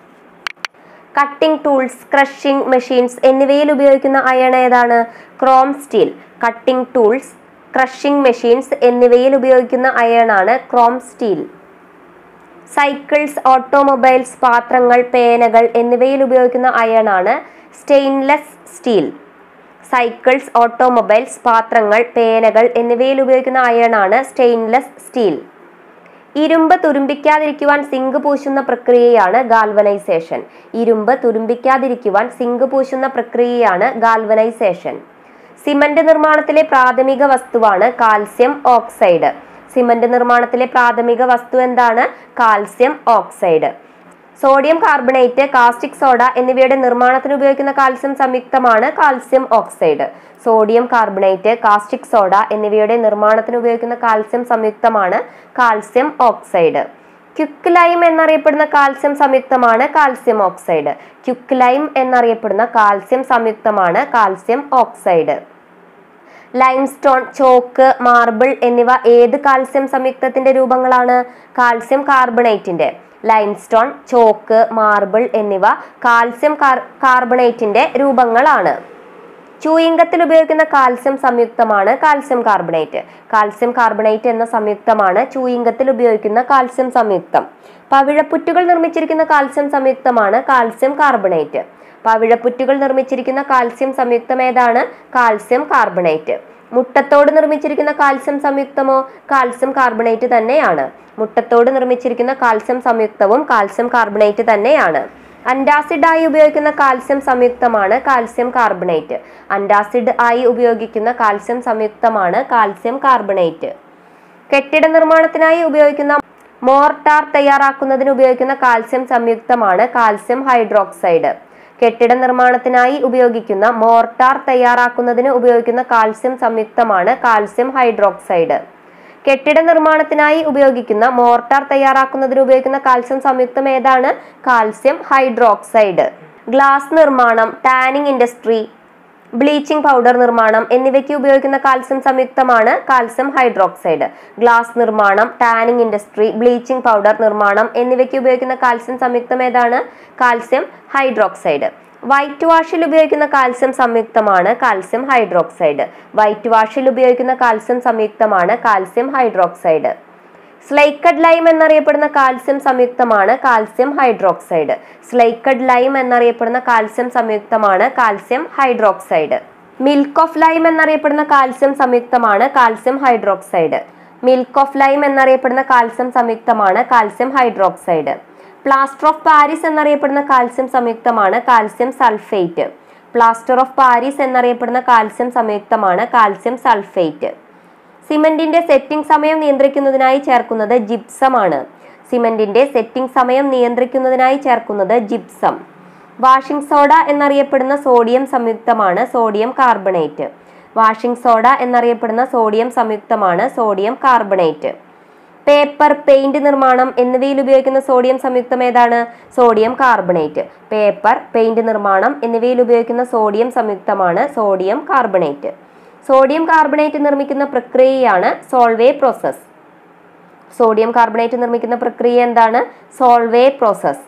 cutting tools crushing machines എന്നിവയിൽ ഉപയോഗിക്കുന്ന അയൺ ഏതാണ് chrome steel cutting tools crushing machines എന്നിവയിൽ ഉപയോഗിക്കുന്ന അയൺ ആണ് ക്രോം സ്റ്റീൽ സൈക്കിൾസ് ഓട്ടോമൊബൈൽസ് പാത്രങ്ങൾ പേനകൾ എന്നിവയിൽ ഉപയോഗിക്കുന്ന അയൺ ആണ് സ്റ്റെയിൻലെസ് സ്റ്റീൽ സൈക്കിൾസ് ഓട്ടോമൊബൈൽസ് പാത്രങ്ങൾ പേനകൾ എന്നിവയിൽ ഉപയോഗിക്കുന്ന അയൺ ആണ് സ്റ്റെയിൻലെസ് സ്റ്റീൽ ഇരുമ്പ് തുരുമ്പിക്കാതിരിക്കുവാൻ സിങ്ക് പൂശുന്ന പ്രക്രിയയാണ് ഗാൽവനൈസേഷൻ ഇരുമ്പ് തുരുമ്പിക്കാതിരിക്കുവാൻ സിങ്ക് പൂശുന്ന പ്രക്രിയയാണ് ഗാൽവനൈസേഷൻ സിമന്റ് നിർമ്മാണത്തിലെ പ്രാഥമിക വസ്തുവാണ് കാൽസ്യം ഓക്സൈഡ് സിമന്റ് നിർമ്മാണത്തിലെ പ്രാഥമിക വസ്തു എന്താണ് calcium oxide sodium carbonate caustic soda എന്നിവയുടെ നിർമ്മാണത്തിന് ഉപയോഗിക്കുന്ന കാൽസ്യം സംയുക്തമാണ് calcium oxide sodium carbonate caustic soda എന്നിവയുടെ നിർമ്മാണത്തിന് ഉപയോഗിക്കുന്ന കാൽസ്യം സംയുക്തമാണ് കാൽസ്യം ഓക്സൈഡ് ക്യുക്ക് ലൈം എന്നറിയപ്പെടുന്ന കാൽസ്യം സംയുക്തമാണ് കാൽസ്യം ഓക്സൈഡ് ക്യുക്ക് ലൈം എന്നറിയപ്പെടുന്ന കാൽസ്യം സംയുക്തമാണ് calcium oxide limestone chalk marble എന്നിവ ഏത് കാൽസ്യം സംയുക്തത്തിന്റെ രൂപങ്ങളാണ് കാൽസ്യം കാർബണേറ്റിന്റെ ലൈംസ്റ്റോൺ ചോക്ക് മാർബിൾ എന്നിവ കാൽസ്യം കാർ- കാർബണേറ്റിന്റെ രൂപങ്ങളാണ് ചൂയിങ്കത്തിൽ ഉപയോഗിക്കുന്ന കാൽസ്യം സംയുക്തമാണ് കാൽസ്യം കാർബണേറ്റ് കാൽസ്യം കാർബണേറ്റ് എന്ന സംയുക്തമാണ് ചൂയിങ്കത്തിൽ ഉപയോഗിക്കുന്ന കാൽസ്യം സംയുക്തം പവിഴപ്പുറ്റുകൾ നിർമ്മിച്ചിരിക്കുന്ന കാൽസ്യം സംയുക്തമാണ് കാൽസ്യം കാർബണേറ്റ് പവിഴപ്പുറ്റുകൾ നിർമ്മിച്ചിരിക്കുന്ന കാൽസ്യം സംയുക്തം ഏതാണ് കാൽസ്യം കാർബണേറ്റ് മുട്ടത്തോട് നിർമ്മിച്ചിരിക്കുന്ന കാൽസ്യം സംയുക്തമോ കാൽസ്യം കാർബണേറ്റ് തന്നെയാണ് മുട്ടത്തോട് നിർമ്മിച്ചിരിക്കുന്ന കാൽസ്യം സംയുക്തവും കാൽസ്യം കാർബണേറ്റ് തന്നെയാണ് അന്റാസിഡ് ആയി ഉപയോഗിക്കുന്ന കാൽസ്യം സംയുക്തമാണ് കാൽസ്യം കാർബണേറ്റ് അന്റാസിഡ് ആയി ഉപയോഗിക്കുന്ന കാൽസ്യം സംയുക്തമാണ് കാൽസ്യം കാർബണേറ്റ് കെട്ടിട നിർമ്മാണത്തിനായി ഉപയോഗിക്കുന്ന മോർട്ടാർ തയ്യാറാക്കുന്നതിന് ഉപയോഗിക്കുന്ന കാൽസ്യം സംയുക്തമാണ് കാൽസ്യം ഹൈഡ്രോക്സൈഡ് കെട്ടിട നിർമ്മാണത്തിനായി ഉപയോഗിക്കുന്ന മോർട്ടാർ തയ്യാറാക്കുന്നതിന് ഉപയോഗിക്കുന്ന കാൽസ്യം സംയുക്തമാണ് കാൽസ്യം ഹൈഡ്രോക്സൈഡ് കെട്ടിട നിർമ്മാണത്തിനായി ഉപയോഗിക്കുന്ന മോർട്ടാർ തയ്യാറാക്കുന്നതിന് ഉപയോഗിക്കുന്ന കാൽസ്യം സംയുക്തം ഏതാണ് കാൽസ്യം ഹൈഡ്രോക്സൈഡ് ഗ്ലാസ് നിർമ്മാണം ടാനിങ് ഇൻഡസ്ട്രി ബ്ലീച്ചിങ് പൗഡർ നിർമ്മാണം എന്നിവയ്ക്ക് ഉപയോഗിക്കുന്ന കാൽസ്യം സംയുക്തമാണ് കാൽസ്യം ഹൈഡ്രോക്സൈഡ് ഗ്ലാസ് നിർമ്മാണം ടാനിങ് ഇൻഡസ്ട്രി ബ്ലീച്ചിങ് പൗഡർ നിർമ്മാണം എന്നിവയ്ക്ക് ഉപയോഗിക്കുന്ന കാൽസ്യം സംയുക്തം ഏതാണ് കാൽസ്യം ഹൈഡ്രോക്സൈഡ് വൈറ്റ് വാഷിൽ ഉപയോഗിക്കുന്ന കാൽസ്യം സംയുക്തമാണ് കാൽസ്യം ഹൈഡ്രോക്സൈഡ് വൈറ്റ് വാഷിൽ ഉപയോഗിക്കുന്ന കാൽസ്യം സംയുക്തമാണ് കാൽസ്യം ഹൈഡ്രോക്സൈഡ് സ്ലൈക്കഡ് ലൈം എന്നറിയപ്പെടുന്ന കാൽസ്യം സംയുക്തമാണ് കാൽസ്യം ഹൈഡ്രോക്സൈഡ് സ്ലൈക്കഡ് ലൈം എന്നറിയപ്പെടുന്ന കാൽസ്യം സംയുക്തമാണ് calcium hydroxide milk of lime എന്നറിയപ്പെടുന്ന കാൽസ്യം സംയുക്തമാണ് calcium hydroxide milk of lime എന്നറിയപ്പെടുന്ന കാൽസ്യം സംയുക്തമാണ് calcium hydroxide plaster of Paris എന്നറിയപ്പെടുന്ന കാൽസ്യം സംയുക്തമാണ് calcium sulphate plaster of Paris എന്നറിയപ്പെടുന്ന കാൽസ്യം സംയുക്തമാണ് കാൽസ്യം സൾഫേറ്റ് സിമന്റിന്റെ സെറ്റിംഗ് സമയം നിയന്ത്രിക്കുന്നതിനായി ചേർക്കുന്നത് ജിപ്സം ആണ് സിമന്റിന്റെ സെറ്റിംഗ് സമയം നിയന്ത്രിക്കുന്നതിനായി ചേർക്കുന്നത് ജിപ്സം വാഷിംഗ് സോഡ എന്നറിയപ്പെടുന്ന സോഡിയം സംയുക്തമാണ് സോഡിയം കാർബണേറ്റ് വാഷിംഗ് സോഡ എന്നറിയപ്പെടുന്ന സോഡിയം സംയുക്തമാണ് സോഡിയം കാർബണേറ്റ് പേപ്പർ പെയിന്റ് നിർമ്മാണം എന്നിവയിൽ ഉപയോഗിക്കുന്ന സോഡിയം സംയുക്തം ഏതാണ് സോഡിയം കാർബണേറ്റ് പേപ്പർ പെയിന്റ് നിർമ്മാണം എന്നിവയിൽ ഉപയോഗിക്കുന്ന സോഡിയം സംയുക്തമാണ് സോഡിയം കാർബണേറ്റ് സോഡിയം കാർബണേറ്റ് നിർമ്മിക്കുന്ന പ്രക്രിയയാണ് സോൾവേ പ്രോസസ് സോഡിയം കാർബണേറ്റ് നിർമ്മിക്കുന്ന പ്രക്രിയ എന്താണ് സോൾവേ പ്രോസസ്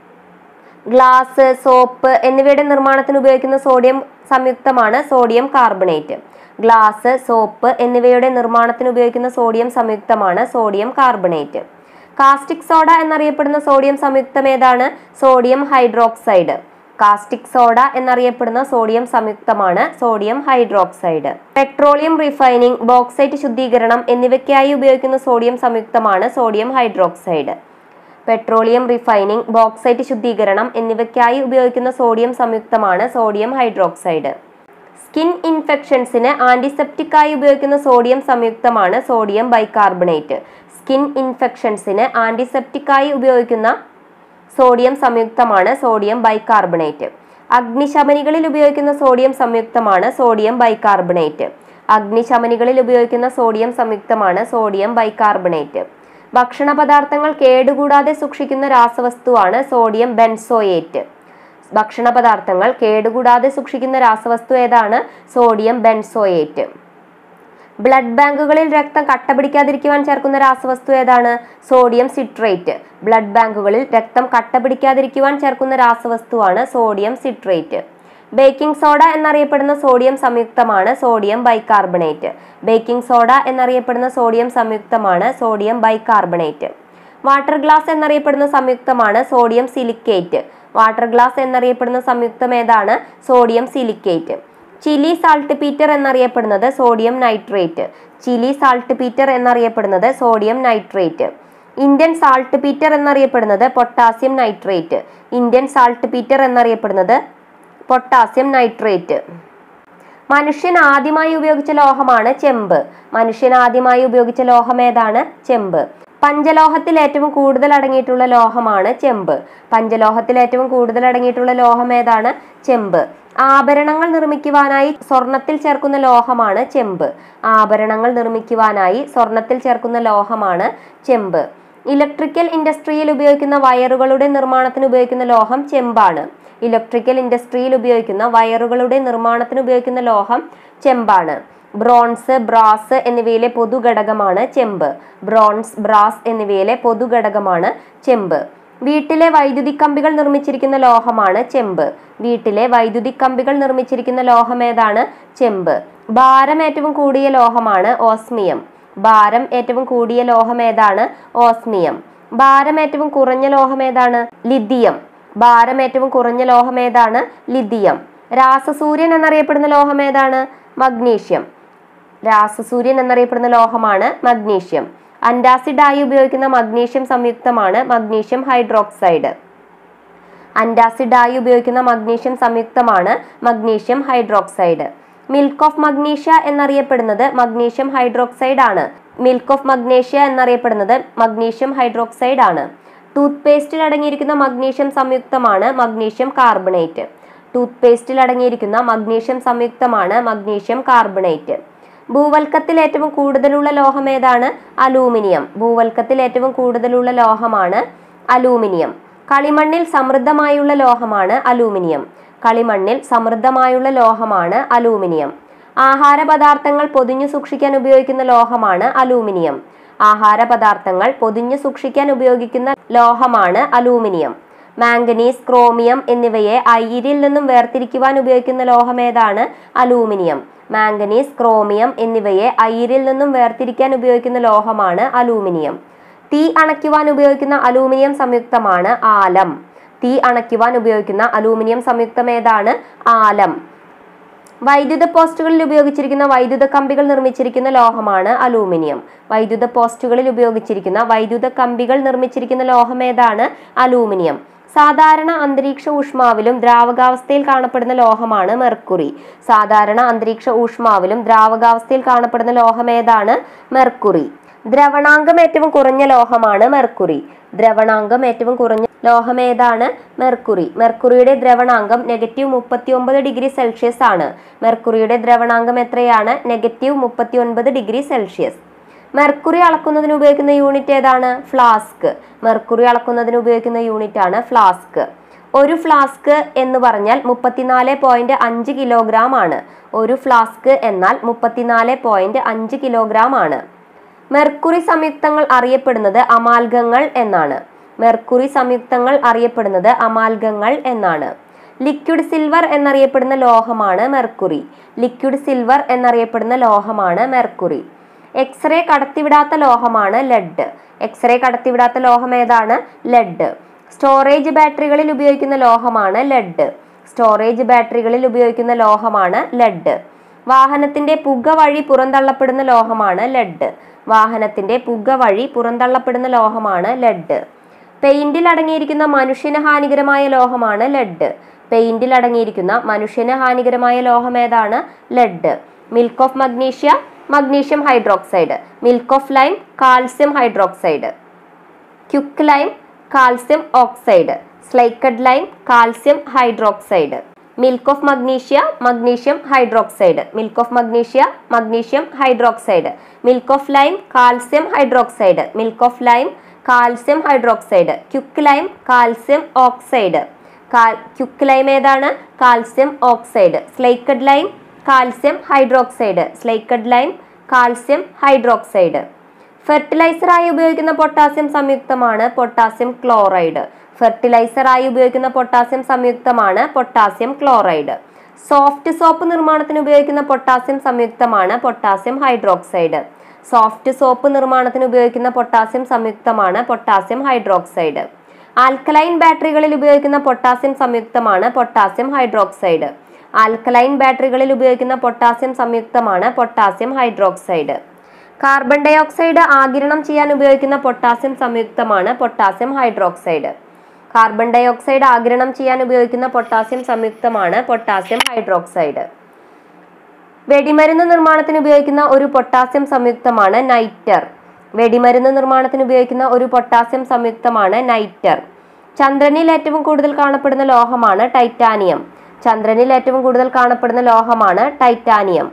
ഗ്ലാസ് സോപ്പ് എന്നിവയുടെ നിർമ്മാണത്തിന് ഉപയോഗിക്കുന്ന സോഡിയം സംയുക്തമാണ് സോഡിയം കാർബണേറ്റ് ഗ്ലാസ് സോപ്പ് എന്നിവയുടെ നിർമ്മാണത്തിന് ഉപയോഗിക്കുന്ന സോഡിയം സംയുക്തമാണ് സോഡിയം കാർബണേറ്റ് കാസ്റ്റിക് സോഡ എന്നറിയപ്പെടുന്ന സോഡിയം സംയുക്തം ഏതാണ് സോഡിയം ഹൈഡ്രോക്സൈഡ് കാസ്റ്റിക് സോഡ എന്നറിയപ്പെടുന്ന സോഡിയം സംയുക്തമാണ് sodium hydroxide petroleum refining bauxite ശുദ്ധീകരണം എന്നിവയ്ക്കായി ഉപയോഗിക്കുന്ന സോഡിയം സംയുക്തമാണ് sodium hydroxide petroleum refining bauxite ശുദ്ധീകരണം എന്നിവയ്ക്കായി ഉപയോഗിക്കുന്ന സോഡിയം സംയുക്തമാണ് സോഡിയം ഹൈഡ്രോക്സൈഡ് സ്കിൻ ഇൻഫെക്ഷൻസിന് ആന്റിസെപ്റ്റിക്കായി ഉപയോഗിക്കുന്ന സോഡിയം സംയുക്തമാണ് സോഡിയം ബൈകാർബണേറ്റ് സ്കിൻ ഇൻഫെക്ഷൻസിന് ആന്റിസെപ്റ്റിക്കായി ഉപയോഗിക്കുന്ന സോഡിയം സംയുക്തമാണ് സോഡിയം ബൈകാർബണേറ്റ് അഗ്നിശമനികളിൽ ഉപയോഗിക്കുന്ന സോഡിയം സംയുക്തമാണ് സോഡിയം ബൈകാർബണേറ്റ് അഗ്നിശമനികളിൽ ഉപയോഗിക്കുന്ന സോഡിയം സംയുക്തമാണ് സോഡിയം ബൈകാർബണേറ്റ് ഭക്ഷണ പദാർത്ഥങ്ങൾ കേടുകൂടാതെ സൂക്ഷിക്കുന്ന രാസവസ്തുവാണ് സോഡിയം ബെൻസോയേറ്റ് ഭക്ഷണ പദാർത്ഥങ്ങൾ കേടുകൂടാതെ സൂക്ഷിക്കുന്ന രാസവസ്തു ഏതാണ് സോഡിയം ബെൻസോയേറ്റ് ബ്ലഡ് ബാങ്കുകളിൽ രക്തം കട്ട പിടിക്കാതിരിക്കുവാൻ ചേർക്കുന്ന രാസവസ്തു ഏതാണ് സോഡിയം സിട്രേറ്റ് ബ്ലഡ് ബാങ്കുകളിൽ രക്തം കട്ട പിടിക്കാതിരിക്കുവാൻ ചേർക്കുന്ന രാസവസ്തുവാണ് സോഡിയം സിട്രേറ്റ് ബേക്കിംഗ് സോഡ എന്നറിയപ്പെടുന്ന സോഡിയം സംയുക്തമാണ് സോഡിയം ബൈകാർബണേറ്റ് ബേക്കിംഗ് സോഡ എന്നറിയപ്പെടുന്ന സോഡിയം സംയുക്തമാണ് സോഡിയം ബൈകാർബണേറ്റ് വാട്ടർ ഗ്ലാസ് എന്നറിയപ്പെടുന്ന സംയുക്തമാണ് സോഡിയം സിലിക്കേറ്റ് വാട്ടർ ഗ്ലാസ് എന്നറിയപ്പെടുന്ന സംയുക്തം ഏതാണ് sodium silicate Chile saltpetre എന്നറിയപ്പെടുന്നത് sodium nitrate Chile saltpetre എന്നറിയപ്പെടുന്നത് sodium nitrate Indian saltpetre എന്നറിയപ്പെടുന്നത് potassium nitrate Indian saltpetre എന്നറിയപ്പെടുന്നത് പൊട്ടാസ്യം നൈട്രേറ്റ് മനുഷ്യൻ ആദ്യമായി ഉപയോഗിച്ച ലോഹമാണ് ചെമ്പ് മനുഷ്യൻ ആദ്യമായി ഉപയോഗിച്ച ലോഹം ഏതാണ് ചെമ്പ് പഞ്ചലോഹത്തിൽ ഏറ്റവും കൂടുതൽ അടങ്ങിയിട്ടുള്ള ലോഹമാണ് ചെമ്പ് പഞ്ചലോഹത്തിൽ ഏറ്റവും കൂടുതൽ അടങ്ങിയിട്ടുള്ള ലോഹം ഏതാണ് ചെമ്പ് ആഭരണങ്ങൾ നിർമ്മിക്കുവാനായി സ്വർണത്തിൽ ചേർക്കുന്ന ലോഹമാണ് ചെമ്പ് ആഭരണങ്ങൾ നിർമ്മിക്കുവാനായി സ്വർണത്തിൽ ചേർക്കുന്ന ലോഹമാണ് ചെമ്പ് ഇലക്ട്രിക്കൽ ഇൻഡസ്ട്രിയിൽ ഉപയോഗിക്കുന്ന വയറുകളുടെ നിർമ്മാണത്തിന് ഉപയോഗിക്കുന്ന ലോഹം ചെമ്പാണ് ഇലക്ട്രിക്കൽ ഇൻഡസ്ട്രിയിൽ ഉപയോഗിക്കുന്ന വയറുകളുടെ നിർമ്മാണത്തിന് ഉപയോഗിക്കുന്ന ലോഹം ചെമ്പാണ് ബ്രോൺസ് ബ്രാസ് എന്നിവയിലെ പൊതുഘടകമാണ് ചെമ്പ് ബ്രോൺസ് ബ്രാസ് എന്നിവയിലെ പൊതുഘടകമാണ് ചെമ്പ് വീട്ടിലെ വൈദ്യുതി കമ്പികൾ നിർമ്മിച്ചിരിക്കുന്ന ലോഹമാണ് ചെമ്പ് വീട്ടിലെ വൈദ്യുതി കമ്പികൾ നിർമ്മിച്ചിരിക്കുന്ന ലോഹം ഏതാണ് ചെമ്പ് ഭാരം ഏറ്റവും കൂടിയ ലോഹമാണ് ഓസ്മിയം ഭാരം ഏറ്റവും കൂടിയ ലോഹം ഏതാണ് ഓസ്മിയം ഭാരം ഏറ്റവും കുറഞ്ഞ ലോഹം ഏതാണ് ലിഥിയം ഭാരം ഏറ്റവും കുറഞ്ഞ ലോഹം ഏതാണ് ലിഥിയം രാസസൂര്യൻ എന്നറിയപ്പെടുന്ന ലോഹം ഏതാണ് മഗ്നീഷ്യം രാസസൂര്യൻ എന്നറിയപ്പെടുന്ന ലോഹമാണ് മഗ്നീഷ്യം അന്റാസിഡായി ഉപയോഗിക്കുന്ന മഗ്നീഷ്യം സംയുക്തമാണ് മഗ്നീഷ്യം ഹൈഡ്രോക്സൈഡ് അന്റാസിഡായി ഉപയോഗിക്കുന്ന മഗ്നീഷ്യം സംയുക്തമാണ് magnesium hydroxide milk of magnesia എന്നറിയപ്പെടുന്നത് മഗ്നീഷ്യം ഹൈഡ്രോക്സൈഡ് ആണ് മിൽക്ക് ഓഫ് മഗ്നേഷ്യ എന്നറിയപ്പെടുന്നത് മഗ്നീഷ്യം ഹൈഡ്രോക്സൈഡ് ആണ് ടൂത്ത് പേസ്റ്റിൽ അടങ്ങിയിരിക്കുന്ന മഗ്നീഷ്യം സംയുക്തമാണ് മഗ്നീഷ്യം കാർബണേറ്റ് ടൂത്ത് പേസ്റ്റിൽ അടങ്ങിയിരിക്കുന്ന മഗ്നീഷ്യം സംയുക്തമാണ് മഗ്നീഷ്യം കാർബണേറ്റ് ഭൂവൽക്കത്തിൽ ഏറ്റവും കൂടുതലുള്ള ലോഹം ഏതാണ് അലൂമിനിയം ഭൂവൽക്കത്തിൽ ഏറ്റവും കൂടുതലുള്ള ലോഹമാണ് അലൂമിനിയം കളിമണ്ണിൽ സമൃദ്ധമായുള്ള ലോഹമാണ് അലൂമിനിയം കളിമണ്ണിൽ സമൃദ്ധമായുള്ള ലോഹമാണ് അലൂമിനിയം ആഹാര പദാർത്ഥങ്ങൾ പൊതിഞ്ഞു സൂക്ഷിക്കാൻ ഉപയോഗിക്കുന്ന ലോഹമാണ് അലൂമിനിയം ആഹാര പദാർത്ഥങ്ങൾ പൊതിഞ്ഞു സൂക്ഷിക്കാൻ ഉപയോഗിക്കുന്ന ലോഹമാണ് അലൂമിനിയം മാംഗനീസ് ക്രോമിയം എന്നിവയെ അയിരിൽ നിന്നും വേർതിരിക്കുവാൻ ഉപയോഗിക്കുന്ന ലോഹം ഏതാണ് അലൂമിനിയം മാംഗനീസ് ക്രോമിയം എന്നിവയെ അയിരിൽ നിന്നും വേർതിരിക്കാൻ ഉപയോഗിക്കുന്ന ലോഹമാണ് അലൂമിനിയം തീ അണയ്ക്കുവാൻ ഉപയോഗിക്കുന്ന അലൂമിനിയം സംയുക്തമാണ് ആലം തീ അണയ്ക്കുവാൻ ഉപയോഗിക്കുന്ന അലൂമിനിയം സംയുക്തം ഏതാണ് ആലം വൈദ്യുത പോസ്റ്റുകളിൽ ഉപയോഗിച്ചിരിക്കുന്ന വൈദ്യുത കമ്പികൾ നിർമ്മിച്ചിരിക്കുന്ന ലോഹമാണ് അലൂമിനിയം വൈദ്യുത പോസ്റ്റുകളിൽ ഉപയോഗിച്ചിരിക്കുന്ന വൈദ്യുത കമ്പികൾ നിർമ്മിച്ചിരിക്കുന്ന ലോഹം ഏതാണ് അലൂമിനിയം സാധാരണ അന്തരീക്ഷ ഊഷ്മാവിലും ദ്രാവകാവസ്ഥയിൽ കാണപ്പെടുന്ന ലോഹമാണ് മെർക്കുറി സാധാരണ അന്തരീക്ഷ ഊഷ്മാവിലും ദ്രാവകാവസ്ഥയിൽ കാണപ്പെടുന്ന ലോഹം ഏതാണ് മെർക്കുറി ദ്രവണാങ്കം ഏറ്റവും കുറഞ്ഞ ലോഹമാണ് മെർക്കുറി ദ്രവണാങ്കം ഏറ്റവും കുറഞ്ഞ ലോഹം ഏതാണ് മെർക്കുറി മെർക്കുറിയുടെ ദ്രവണാങ്കം നെഗറ്റീവ് മുപ്പത്തി ഒമ്പത് ഡിഗ്രി സെൽഷ്യസ് ആണ് മെർക്കുറിയുടെ ദ്രവണാങ്കം എത്രയാണ് നെഗറ്റീവ് മുപ്പത്തി ഒൻപത് ഡിഗ്രി സെൽഷ്യസ് മെർക്കുറി അളക്കുന്നതിന് ഉപയോഗിക്കുന്ന യൂണിറ്റ് ഏതാണ് ഫ്ലാസ്ക് മെർക്കുറി അളക്കുന്നതിന് ഉപയോഗിക്കുന്ന യൂണിറ്റ് ആണ് ഫ്ലാസ്ക് ഒരു ഫ്ലാസ്ക് എന്ന് പറഞ്ഞാൽ മുപ്പത്തിനാല് പോയിന്റ് അഞ്ച് കിലോഗ്രാം ആണ് ഒരു ഫ്ലാസ്ക് എന്നാൽ മുപ്പത്തിനാല് പോയിന്റ് അഞ്ച് കിലോഗ്രാം ആണ് മെർക്കുറി സംയുക്തങ്ങൾ അറിയപ്പെടുന്നത് അമാൽഗങ്ങൾ എന്നാണ് മെർക്കുറി സംയുക്തങ്ങൾ അറിയപ്പെടുന്നത് അമാൽഗങ്ങൾ എന്നാണ് ലിക്വിഡ് സിൽവർ എന്നറിയപ്പെടുന്ന ലോഹമാണ് മെർക്കുറി ലിക്വിഡ് സിൽവർ എന്നറിയപ്പെടുന്ന ലോഹമാണ് മെർക്കുറി എക്സ്റേ കടത്തിവിടാത്ത ലോഹമാണ് ലെഡ് എക്സ്റേ കടത്തിവിടാത്ത ലോഹം ഏതാണ് ലെഡ് സ്റ്റോറേജ് ബാറ്ററികളിൽ ഉപയോഗിക്കുന്ന ലോഹമാണ് ലെഡ് സ്റ്റോറേജ് ബാറ്ററികളിൽ ഉപയോഗിക്കുന്ന ലോഹമാണ് ലെഡ് വാഹനത്തിന്റെ പുക വഴി പുറന്തള്ളപ്പെടുന്ന ലോഹമാണ് ലെഡ് വാഹനത്തിന്റെ പുക വഴി പുറന്തള്ളപ്പെടുന്ന ലോഹമാണ് ലെഡ് പെയിന്റിൽ അടങ്ങിയിരിക്കുന്ന മനുഷ്യന് ഹാനികരമായ ലോഹമാണ് ലെഡ് പെയിന്റിൽ അടങ്ങിയിരിക്കുന്ന മനുഷ്യന് ഹാനികരമായ ലോഹം ഏതാണ് lead milk of magnesia magnesium hydroxide milk of lime calcium hydroxide quicklime calcium oxide slaked lime calcium hydroxide milk of magnesia magnesium hydroxide milk of magnesia magnesium hydroxide milk of lime calcium hydroxide milk of lime calcium hydroxide quicklime calcium oxide quicklime ഏതാണ് calcium oxide slaked lime calcium hydroxide slaked lime calcium hydroxide ഫെർട്ടിലൈസറായി ഉപയോഗിക്കുന്ന പൊട്ടാസ്യം സംയുക്തമാണ് പൊട്ടാസ്യം ക്ലോറൈഡ് ഫെർട്ടിലൈസറായി ഉപയോഗിക്കുന്ന പൊട്ടാസ്യം സംയുക്തമാണ് പൊട്ടാസ്യം ക്ലോറൈഡ് സോഫ്റ്റ് സോപ്പ് നിർമ്മാണത്തിന് ഉപയോഗിക്കുന്ന പൊട്ടാസ്യം സംയുക്തമാണ് പൊട്ടാസ്യം ഹൈഡ്രോക്സൈഡ് സോഫ്റ്റ് സോപ്പ് നിർമ്മാണത്തിന് ഉപയോഗിക്കുന്ന പൊട്ടാസ്യം സംയുക്തമാണ് പൊട്ടാസ്യം ഹൈഡ്രോക്സൈഡ് ആൽക്കലൈൻ ബാറ്ററികളിൽ ഉപയോഗിക്കുന്ന പൊട്ടാസ്യം സംയുക്തമാണ് പൊട്ടാസ്യം ഹൈഡ്രോക്സൈഡ് ആൽക്കലൈൻ ബാറ്ററികളിൽ ഉപയോഗിക്കുന്ന പൊട്ടാസ്യം സംയുക്തമാണ് potassium hydroxide carbon dioxide ആഗിരണം ചെയ്യാൻ ഉപയോഗിക്കുന്ന പൊട്ടാസ്യം സംയുക്തമാണ് potassium hydroxide carbon dioxide ആഗിരണം ചെയ്യാൻ ഉപയോഗിക്കുന്ന പൊട്ടാസ്യം സംയുക്തമാണ് പൊട്ടാസ്യം ഹൈഡ്രോക്സൈഡ് വെടിമരുന്ന് നിർമ്മാണത്തിന് ഉപയോഗിക്കുന്ന ഒരു പൊട്ടാസ്യം സംയുക്തമാണ് നൈറ്റർ വെടിമരുന്ന് നിർമ്മാണത്തിന് ഉപയോഗിക്കുന്ന ഒരു പൊട്ടാസ്യം സംയുക്തമാണ് നൈറ്റർ ചന്ദ്രനിൽ ഏറ്റവും കൂടുതൽ കാണപ്പെടുന്ന ലോഹമാണ് ടൈറ്റാനിയം ചന്ദ്രനിൽ ഏറ്റവും കൂടുതൽ കാണപ്പെടുന്ന ലോഹമാണ് ടൈറ്റാനിയം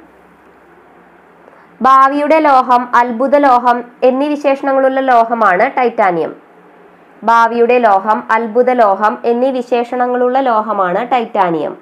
ഭാവിയുടെ ലോഹം അത്ഭുത ലോഹം എന്നീ വിശേഷണങ്ങളുള്ള ലോഹമാണ് ടൈറ്റാനിയം ഭാവിയുടെ ലോഹം അത്ഭുത ലോഹം എന്നീ വിശേഷണങ്ങളുള്ള ലോഹമാണ് ടൈറ്റാനിയം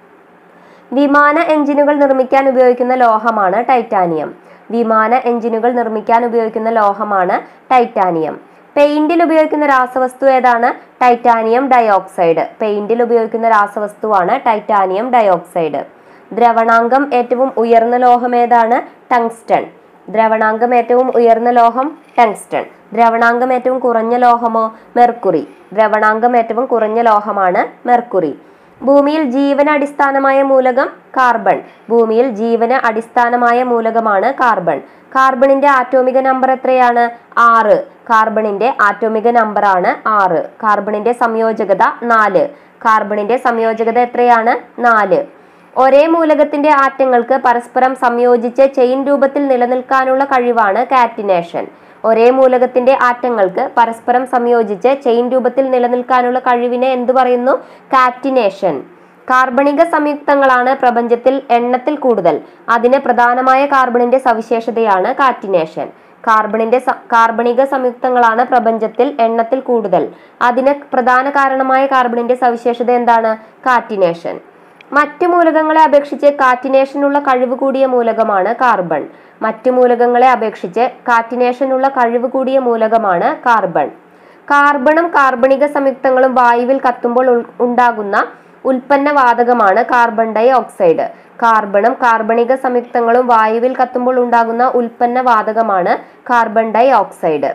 വിമാന എഞ്ചിനുകൾ നിർമ്മിക്കാൻ ഉപയോഗിക്കുന്ന ലോഹമാണ് ടൈറ്റാനിയം വിമാന എഞ്ചിനുകൾ നിർമ്മിക്കാൻ ഉപയോഗിക്കുന്ന ലോഹമാണ് ടൈറ്റാനിയം പെയിന്റിൽ ഉപയോഗിക്കുന്ന രാസവസ്തു ഏതാണ് ടൈറ്റാനിയം ഡയോക്സൈഡ് പെയിന്റിൽ ഉപയോഗിക്കുന്ന രാസവസ്തുവാണ് ടൈറ്റാനിയം ഡയോക്സൈഡ് ദ്രവണാങ്കം ഏറ്റവും ഉയർന്ന ലോഹം ഏതാണ് ടങ്സ്റ്റൺ ദ്രവണാങ്കം ഏറ്റവും ഉയർന്ന ലോഹം ടങ്സ്റ്റൺ ദ്രവണാങ്കം ഏറ്റവും കുറഞ്ഞ ലോഹമോ മെർക്കുറി ദ്രവണാങ്കം ഏറ്റവും കുറഞ്ഞ ലോഹമാണ് മെർക്കുറി ഭൂമിയിൽ ജീവന അടിസ്ഥാനമായ മൂലകം കാർബൺ ഭൂമിയിൽ ജീവന അടിസ്ഥാനമായ മൂലകമാണ് കാർബൺ കാർബണിന്റെ ആറ്റോമിക നമ്പർ എത്രയാണ് ആറ് കാർബണിന്റെ ആറ്റോമിക നമ്പറാണ് ആറ് കാർബണിന്റെ സംയോജകത നാല് കാർബണിന്റെ സംയോജകത എത്രയാണ് നാല് ഒരേ മൂലകത്തിന്റെ ആറ്റങ്ങൾക്ക് പരസ്പരം സംയോജിച്ച് ചെയിൻ രൂപത്തിൽ നിലനിൽക്കാനുള്ള കഴിവാണ് കാറ്റിനേഷൻ ഒരേ മൂലകത്തിന്റെ ആറ്റങ്ങൾക്ക് പരസ്പരം സംയോജിച്ച് ചെയിൻ രൂപത്തിൽ നിലനിൽക്കാനുള്ള കഴിവിനെ എന്ത് പറയുന്നു കാറ്റിനേഷൻ കാർബണിക സംയുക്തങ്ങളാണ് പ്രപഞ്ചത്തിൽ എണ്ണത്തിൽ കൂടുതൽ അതിന് പ്രധാനമായ കാർബണിന്റെ സവിശേഷതയാണ് കാറ്റിനേഷൻ കാർബണിന്റെ സ- കാർബണിക സംയുക്തങ്ങളാണ് പ്രപഞ്ചത്തിൽ എണ്ണത്തിൽ കൂടുതൽ അതിന് പ്രധാന കാരണമായ കാർബണിന്റെ സവിശേഷത എന്താണ് കാറ്റിനേഷൻ മറ്റു മൂലകങ്ങളെ അപേക്ഷിച്ച് കാറ്റിനേഷനുള്ള കഴിവ് കൂടിയ മൂലകമാണ് കാർബൺ മറ്റു മൂലകങ്ങളെ അപേക്ഷിച്ച് കാറ്റിനേഷനുള്ള കഴിവ് കൂടിയ മൂലകമാണ് കാർബൺ കാർബണും കാർബണിക സംയുക്തങ്ങളും വായുവിൽ കത്തുമ്പോൾ ഉൾ- ഉണ്ടാകുന്ന ഉൽപ്പന്ന വാതകമാണ് കാർബൺ ഡൈ ഓക്സൈഡ് കാർബണും കാർബണിക സംയുക്തങ്ങളും വായുവിൽ കത്തുമ്പോൾ ഉണ്ടാകുന്ന ഉൽപ്പന്ന വാതകമാണ് കാർബൺ ഡൈ ഓക്സൈഡ്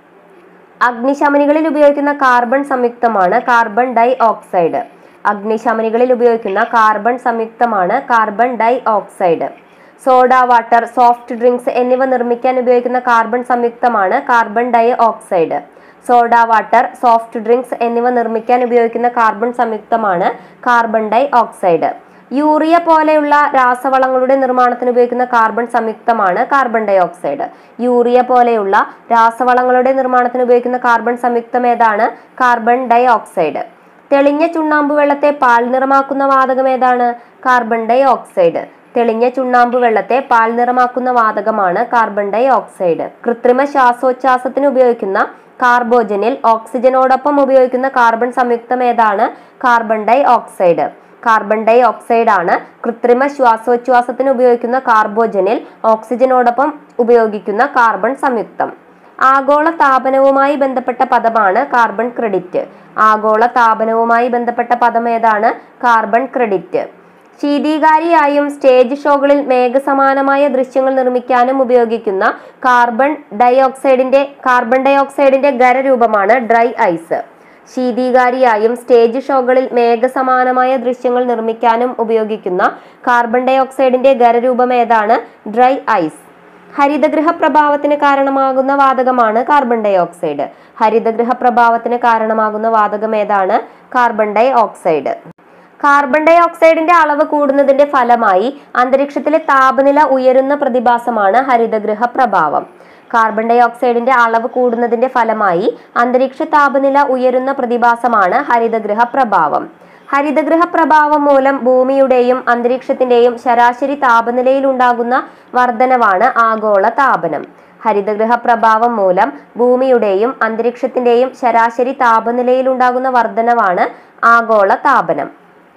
അഗ്നിശമനികളിൽ ഉപയോഗിക്കുന്ന കാർബൺ സംയുക്തമാണ് കാർബൺ ഡൈ ഓക്സൈഡ് അഗ്നിശമനികളിൽ ഉപയോഗിക്കുന്ന കാർബൺ സംയുക്തമാണ് carbon dioxide soda water soft drinks എന്നിവ നിർമ്മിക്കാൻ ഉപയോഗിക്കുന്ന കാർബൺ സംയുക്തമാണ് carbon dioxide soda water soft drinks എന്നിവ നിർമ്മിക്കാൻ ഉപയോഗിക്കുന്ന കാർബൺ സംയുക്തമാണ് കാർബൺ ഡൈ ഓക്സൈഡ് യൂറിയ പോലെയുള്ള രാസവളങ്ങളുടെ നിർമ്മാണത്തിന് ഉപയോഗിക്കുന്ന കാർബൺ സംയുക്തമാണ് കാർബൺ ഡൈ ഓക്സൈഡ് യൂറിയ പോലെയുള്ള രാസവളങ്ങളുടെ നിർമ്മാണത്തിന് ഉപയോഗിക്കുന്ന കാർബൺ സംയുക്തം ഏതാണ് കാർബൺ ഡൈ ഓക്സൈഡ് തെളിഞ്ഞ ചുണ്ണാമ്പ് വെള്ളത്തെ പാൽ നിറമാക്കുന്ന വാതകം ഏതാണ് കാർബൺ ഡൈ ഓക്സൈഡ് തെളിഞ്ഞ ചുണ്ണാമ്പ് വെള്ളത്തെ പാൽ നിറമാക്കുന്ന വാതകമാണ് കാർബൺ ഡൈ ഓക്സൈഡ് കൃത്രിമ ശ്വാസോച്ഛ്വാസത്തിന് ഉപയോഗിക്കുന്ന കാർബോജനിൽ ഓക്സിജനോടൊപ്പം ഉപയോഗിക്കുന്ന കാർബൺ സംയുക്തം ഏതാണ് carbon dioxide carbon dioxide ആണ് കൃത്രിമ ശ്വാസോച്ഛ്വാസത്തിന് ഉപയോഗിക്കുന്ന കാർബോജനിൽ ഓക്സിജനോടൊപ്പം ഉപയോഗിക്കുന്ന കാർബൺ സംയുക്തം ആഗോള താപനവുമായി ബന്ധപ്പെട്ട പദമാണ് കാർബൺ ക്രെഡിറ്റ് ആഗോള താപനവുമായി ബന്ധപ്പെട്ട പദം ഏതാണ് കാർബൺ ക്രെഡിറ്റ് ശീതീകാരിയായും സ്റ്റേജ് ഷോകളിൽ മേഘസമാനമായ ദൃശ്യങ്ങൾ നിർമ്മിക്കാനും ഉപയോഗിക്കുന്ന കാർബൺ ഡയോക്സൈഡിന്റെ കാർബൺ ഡയോക്സൈഡിന്റെ ഖരരൂപമാണ് ഡ്രൈ ഐസ് ശീതീകാരിയായും സ്റ്റേജ് ഷോകളിൽ മേഘസമാനമായ ദൃശ്യങ്ങൾ നിർമ്മിക്കാനും ഉപയോഗിക്കുന്ന കാർബൺ ഡയോക്സൈഡിന്റെ ഖരരൂപം ഏതാണ് ഡ്രൈ ഐസ് ഹരിതഗൃഹ പ്രഭാവത്തിന് കാരണമാകുന്ന വാതകമാണ് കാർബൺ ഡൈ ഓക്സൈഡ് ഹരിതഗൃഹ പ്രഭാവത്തിന് കാരണമാകുന്ന വാതകം ഏതാണ് കാർബൺ ഡൈ ഓക്സൈഡ് കാർബൺ ഡൈ ഓക്സൈഡിന്റെ അളവ് കൂടുന്നതിന്റെ ഫലമായി അന്തരീക്ഷത്തിലെ താപനില ഉയരുന്ന പ്രതിഭാസമാണ് ഹരിതഗൃഹ പ്രഭാവം കാർബൺ ഡൈ ഓക്സൈഡിന്റെ അളവ് കൂടുന്നതിന്റെ ഫലമായി അന്തരീക്ഷ താപനില ഉയരുന്ന പ്രതിഭാസമാണ് ഹരിതഗൃഹ പ്രഭാവം ഹരിതഗൃഹ പ്രഭാവം മൂലം ഭൂമിയുടെയും അന്തരീക്ഷത്തിന്റെയും ശരാശരി താപനിലയിൽ ഉണ്ടാകുന്ന വർധനവാണ് ആഗോള താപനം ഹരിതഗൃഹ പ്രഭാവം മൂലം ഭൂമിയുടെയും അന്തരീക്ഷത്തിന്റെയും ശരാശരി താപനിലയിൽ ഉണ്ടാകുന്ന വർധനവാണ് ആഗോള താപനം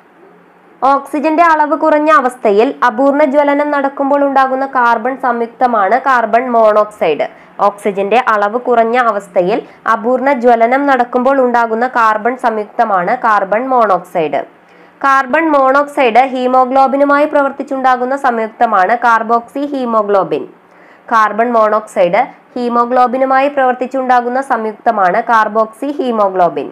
ഓക്സിജന്റെ അളവ് കുറഞ്ഞ അവസ്ഥയിൽ അപൂർണ ജ്വലനം നടക്കുമ്പോൾ ഉണ്ടാകുന്ന കാർബൺ സംയുക്തമാണ് കാർബൺ മോണോക്സൈഡ് ഓക്സിജന്റെ അളവ് കുറഞ്ഞ അവസ്ഥയിൽ അപൂർണ ജ്വലനം നടക്കുമ്പോൾ ഉണ്ടാകുന്ന കാർബൺ സംയുക്തമാണ് കാർബൺ മോണോക്സൈഡ് കാർബൺ മോണോക്സൈഡ് ഹീമോഗ്ലോബിനുമായി പ്രവർത്തിച്ചുണ്ടാകുന്ന സംയുക്തമാണ് കാർബോക്സി ഹീമോഗ്ലോബിൻ കാർബൺ മോണോക്സൈഡ് ഹീമോഗ്ലോബിനുമായി പ്രവർത്തിച്ചുണ്ടാകുന്ന സംയുക്തമാണ് കാർബോക്സി ഹീമോഗ്ലോബിൻ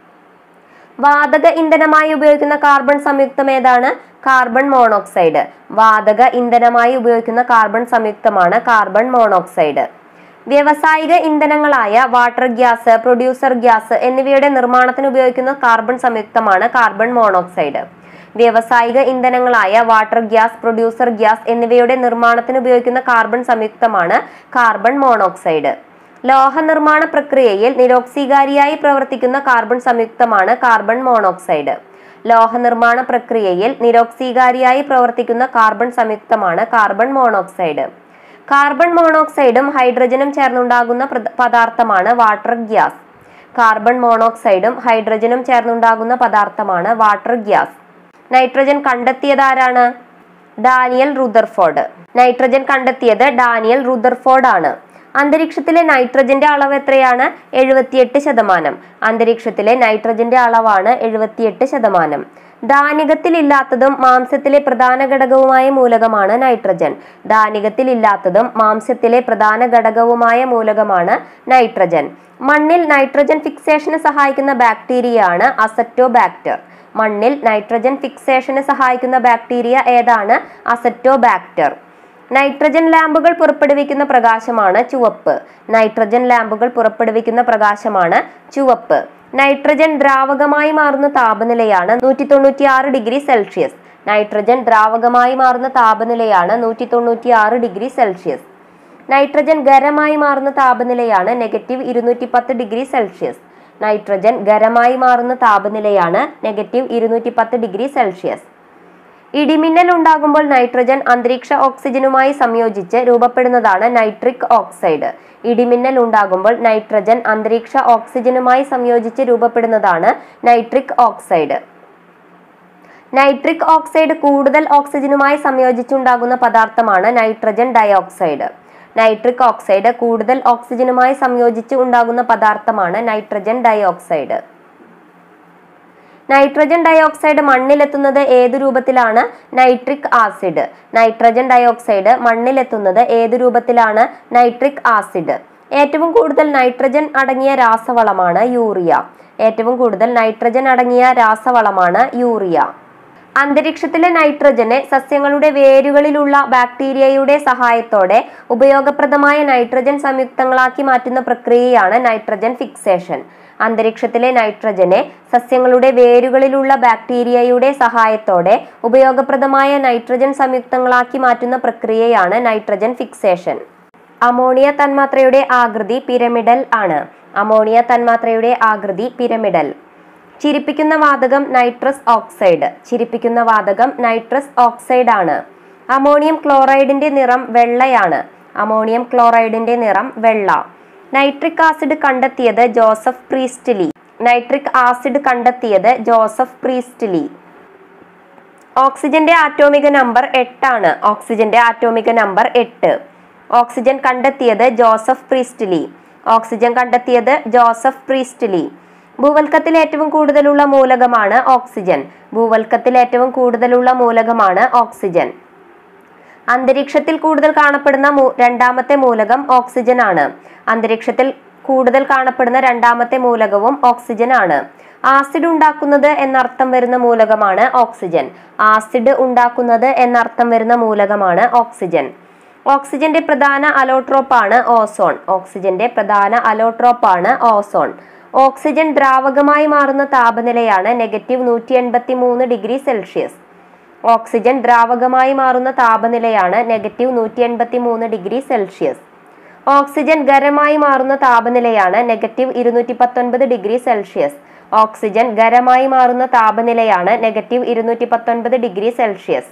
വാതക ഇന്ധനമായി ഉപയോഗിക്കുന്ന കാർബൺ സംയുക്തം ഏതാണ് കാർബൺ മോണോക്സൈഡ് വാതക ഇന്ധനമായി ഉപയോഗിക്കുന്ന കാർബൺ സംയുക്തമാണ് കാർബൺ മോണോക്സൈഡ് വ്യാവസായിക ഇന്ധനങ്ങളായ വാട്ടർ ഗ്യാസ് പ്രൊഡ്യൂസർ ഗ്യാസ് എന്നിവയുടെ നിർമ്മാണത്തിന് ഉപയോഗിക്കുന്ന കാർബൺ സംയുക്തമാണ് കാർബൺ മോണോക്സൈഡ് വ്യാവസായിക ഇന്ധനങ്ങളായ വാട്ടർ ഗ്യാസ് പ്രൊഡ്യൂസർ ഗ്യാസ് എന്നിവയുടെ നിർമ്മാണത്തിന് ഉപയോഗിക്കുന്ന കാർബൺ സംയുക്തമാണ് കാർബൺ മോണോക്സൈഡ് ലോഹ നിർമ്മാണ പ്രക്രിയയിൽ നിരോക്സീകാരിയായി പ്രവർത്തിക്കുന്ന കാർബൺ സംയുക്തമാണ് കാർബൺ മോണോക്സൈഡ് ലോഹ നിർമ്മാണ പ്രക്രിയയിൽ നിരോക്സീകാരിയായി പ്രവർത്തിക്കുന്ന കാർബൺ സംയുക്തമാണ് കാർബൺ മോണോക്സൈഡ് കാർബൺ മോണോക്സൈഡും ഹൈഡ്രജനും ചേർന്നുണ്ടാകുന്ന പ്രദ- പദാർത്ഥമാണ് വാട്ടർ ഗ്യാസ് കാർബൺ മോണോക്സൈഡും ഹൈഡ്രജനും ചേർന്നുണ്ടാകുന്ന പദാർത്ഥമാണ് വാട്ടർ ഗ്യാസ് നൈട്രജൻ കണ്ടെത്തിയതാരാണ് ഡാനിയൽ റുദർഫോർഡ് നൈട്രജൻ കണ്ടെത്തിയത് ഡാനിയൽ റുദർഫോർഡ് ആണ് അന്തരീക്ഷത്തിലെ നൈട്രജന്റെ അളവ് എത്രയാണ് എഴുപത്തിയെട്ട് ശതമാനം അന്തരീക്ഷത്തിലെ നൈട്രജന്റെ അളവാണ് എഴുപത്തിയെട്ട് ശതമാനം ധാനികത്തിലില്ലാത്തതും മാംസത്തിലെ പ്രധാന ഘടകവുമായ മൂലകമാണ് നൈട്രജൻ ധാനികത്തിലില്ലാത്തതും മാംസത്തിലെ പ്രധാന ഘടകവുമായ മൂലകമാണ് നൈട്രജൻ മണ്ണിൽ നൈട്രജൻ ഫിക്സേഷന് സഹായിക്കുന്ന ബാക്ടീരിയയാണ് അസറ്റോബാക്ടർ മണ്ണിൽ നൈട്രജൻ ഫിക്സേഷന് സഹായിക്കുന്ന ബാക്ടീരിയ ഏതാണ് അസറ്റോബാക്ടർ നൈട്രജൻ ലാമ്പുകൾ പുറപ്പെടുവിക്കുന്ന പ്രകാശമാണ് ചുവപ്പ് നൈട്രജൻ ലാമ്പുകൾ പുറപ്പെടുവിക്കുന്ന പ്രകാശമാണ് ചുവപ്പ് നൈട്രജൻ ദ്രാവകമായി മാറുന്ന താപനിലയാണ് നൂറ്റി തൊണ്ണൂറ്റി ആറ് ഡിഗ്രി സെൽഷ്യസ് നൈട്രജൻ ദ്രാവകമായി മാറുന്ന താപനിലയാണ് നൂറ്റി തൊണ്ണൂറ്റി ആറ് ഡിഗ്രി സെൽഷ്യസ് നൈട്രജൻ ഖരമായി മാറുന്ന താപനിലയാണ് നെഗറ്റീവ് ഇരുന്നൂറ്റി പത്ത് ഡിഗ്രി സെൽഷ്യസ് നൈട്രജൻ ഖരമായി മാറുന്ന താപനിലയാണ് നെഗറ്റീവ് ഇരുന്നൂറ്റി പത്ത് ഡിഗ്രി സെൽഷ്യസ് ഇടിമിന്നൽ ഉണ്ടാകുമ്പോൾ നൈട്രജൻ അന്തരീക്ഷ ഓക്സിജനുമായി സംയോജിച്ച് രൂപപ്പെടുന്നതാണ് നൈട്രിക് ഓക്സൈഡ് ഇടിമിന്നൽ ഉണ്ടാകുമ്പോൾ നൈട്രജൻ അന്തരീക്ഷ ഓക്സിജനുമായി സംയോജിച്ച് രൂപപ്പെടുന്നതാണ് നൈട്രിക് ഓക്സൈഡ് നൈട്രിക് ഓക്സൈഡ് കൂടുതൽ ഓക്സിജനുമായി സംയോജിച്ചുണ്ടാകുന്ന പദാർത്ഥമാണ് നൈട്രജൻ ഡയോക്സൈഡ് നൈട്രിക് ഓക്സൈഡ് കൂടുതൽ ഓക്സിജനുമായി സംയോജിച്ച് ഉണ്ടാകുന്ന പദാർത്ഥമാണ് നൈട്രജൻ ഡയോക്സൈഡ് നൈട്രജൻ ഡയോക്സൈഡ് മണ്ണിലെത്തുന്നത് ഏതു രൂപത്തിലാണ് നൈട്രിക് ആസിഡ് നൈട്രജൻ ഡയോക്സൈഡ് മണ്ണിലെത്തുന്നത് ഏതു രൂപത്തിലാണ് നൈട്രിക് ആസിഡ് ഏറ്റവും കൂടുതൽ നൈട്രജൻ അടങ്ങിയ രാസവളമാണ് യൂറിയ ഏറ്റവും കൂടുതൽ നൈട്രജൻ അടങ്ങിയ രാസവളമാണ് യൂറിയ അന്തരീക്ഷത്തിലെ നൈട്രജനെ സസ്യങ്ങളുടെ വേരുകളിലുള്ള ബാക്ടീരിയയുടെ സഹായത്തോടെ ഉപയോഗപ്രദമായ നൈട്രജൻ സംയുക്തങ്ങളാക്കി മാറ്റുന്ന പ്രക്രിയയാണ് നൈട്രജൻ ഫിക്സേഷൻ അന്തരീക്ഷത്തിലെ നൈട്രജനെ സസ്യങ്ങളുടെ വേരുകളിലുള്ള ബാക്ടീരിയയുടെ സഹായത്തോടെ ഉപയോഗപ്രദമായ നൈട്രജൻ സംയുക്തങ്ങളാക്കി മാറ്റുന്ന പ്രക്രിയയാണ് നൈട്രജൻ ഫിക്സേഷൻ അമോണിയ തന്മാത്രയുടെ ആകൃതി പിരമിഡൽ ആണ് അമോണിയ തന്മാത്രയുടെ ആകൃതി പിരമിഡൽ ചിരിപ്പിക്കുന്ന വാതകം നൈട്രസ് ഓക്സൈഡ് ചിരിപ്പിക്കുന്ന വാതകം നൈട്രസ് ഓക്സൈഡ് ആണ് അമോണിയം ക്ലോറൈഡിന്റെ നിറം വെള്ളയാണ് അമോണിയം ക്ലോറൈഡിന്റെ നിറം വെള്ള നൈട്രിക് ആസിഡ് കണ്ടെത്തിയത് ജോസഫ് പ്രീസ്റ്റ്ലി നൈട്രിക് ആസിഡ് കണ്ടെത്തിയത് ജോസഫ് പ്രീസ്റ്റ്ലി ഓക്സിജന്റെ ആറ്റോമിക നമ്പർ എട്ടാണ് ഓക്സിജന്റെ ആറ്റോമിക നമ്പർ എട്ട് ഓക്സിജൻ കണ്ടെത്തിയത് ജോസഫ് പ്രീസ്റ്റ്ലി ഓക്സിജൻ കണ്ടെത്തിയത് ജോസഫ് പ്രീസ്റ്റ്ലി ഭൂവൽക്കത്തിൽ ഏറ്റവും കൂടുതലുള്ള മൂലകമാണ് ഓക്സിജൻ ഭൂവൽക്കത്തിൽ ഏറ്റവും കൂടുതലുള്ള മൂലകമാണ് ഓക്സിജൻ അന്തരീക്ഷത്തിൽ കൂടുതൽ കാണപ്പെടുന്ന മൂ- രണ്ടാമത്തെ മൂലകം ഓക്സിജൻ ആണ് അന്തരീക്ഷത്തിൽ കൂടുതൽ കാണപ്പെടുന്ന രണ്ടാമത്തെ മൂലകവും ഓക്സിജൻ ആണ് ആസിഡ് ഉണ്ടാക്കുന്നത് എന്നർത്ഥം വരുന്ന മൂലകമാണ് ഓക്സിജൻ ആസിഡ് ഉണ്ടാക്കുന്നത് എന്നർത്ഥം വരുന്ന മൂലകമാണ് ഓക്സിജൻ ഓക്സിജന്റെ പ്രധാന അലോട്രോപ്പാണ് ഓസോൺ ഓക്സിജന്റെ പ്രധാന അലോട്രോപ്പാണ് ഓസോൺ ഓക്സിജൻ ദ്രാവകമായി മാറുന്ന താപനിലയാണ് നെഗറ്റീവ് നൂറ്റി എൺപത്തി മൂന്ന് ഡിഗ്രി സെൽഷ്യസ് ഓക്സിജൻ ദ്രാവകമായി മാറുന്ന താപനിലയാണ് നെഗറ്റീവ് നൂറ്റി എൺപത്തി മൂന്ന് ഡിഗ്രി സെൽഷ്യസ് ഓക്സിജൻ ഖരമായി മാറുന്ന താപനിലയാണ് നെഗറ്റീവ് ഇരുന്നൂറ്റി പത്തൊൻപത് ഡിഗ്രി സെൽഷ്യസ് ഓക്സിജൻ ഖരമായി മാറുന്ന താപനിലയാണ് നെഗറ്റീവ് ഇരുന്നൂറ്റി പത്തൊൻപത് ഡിഗ്രി സെൽഷ്യസ്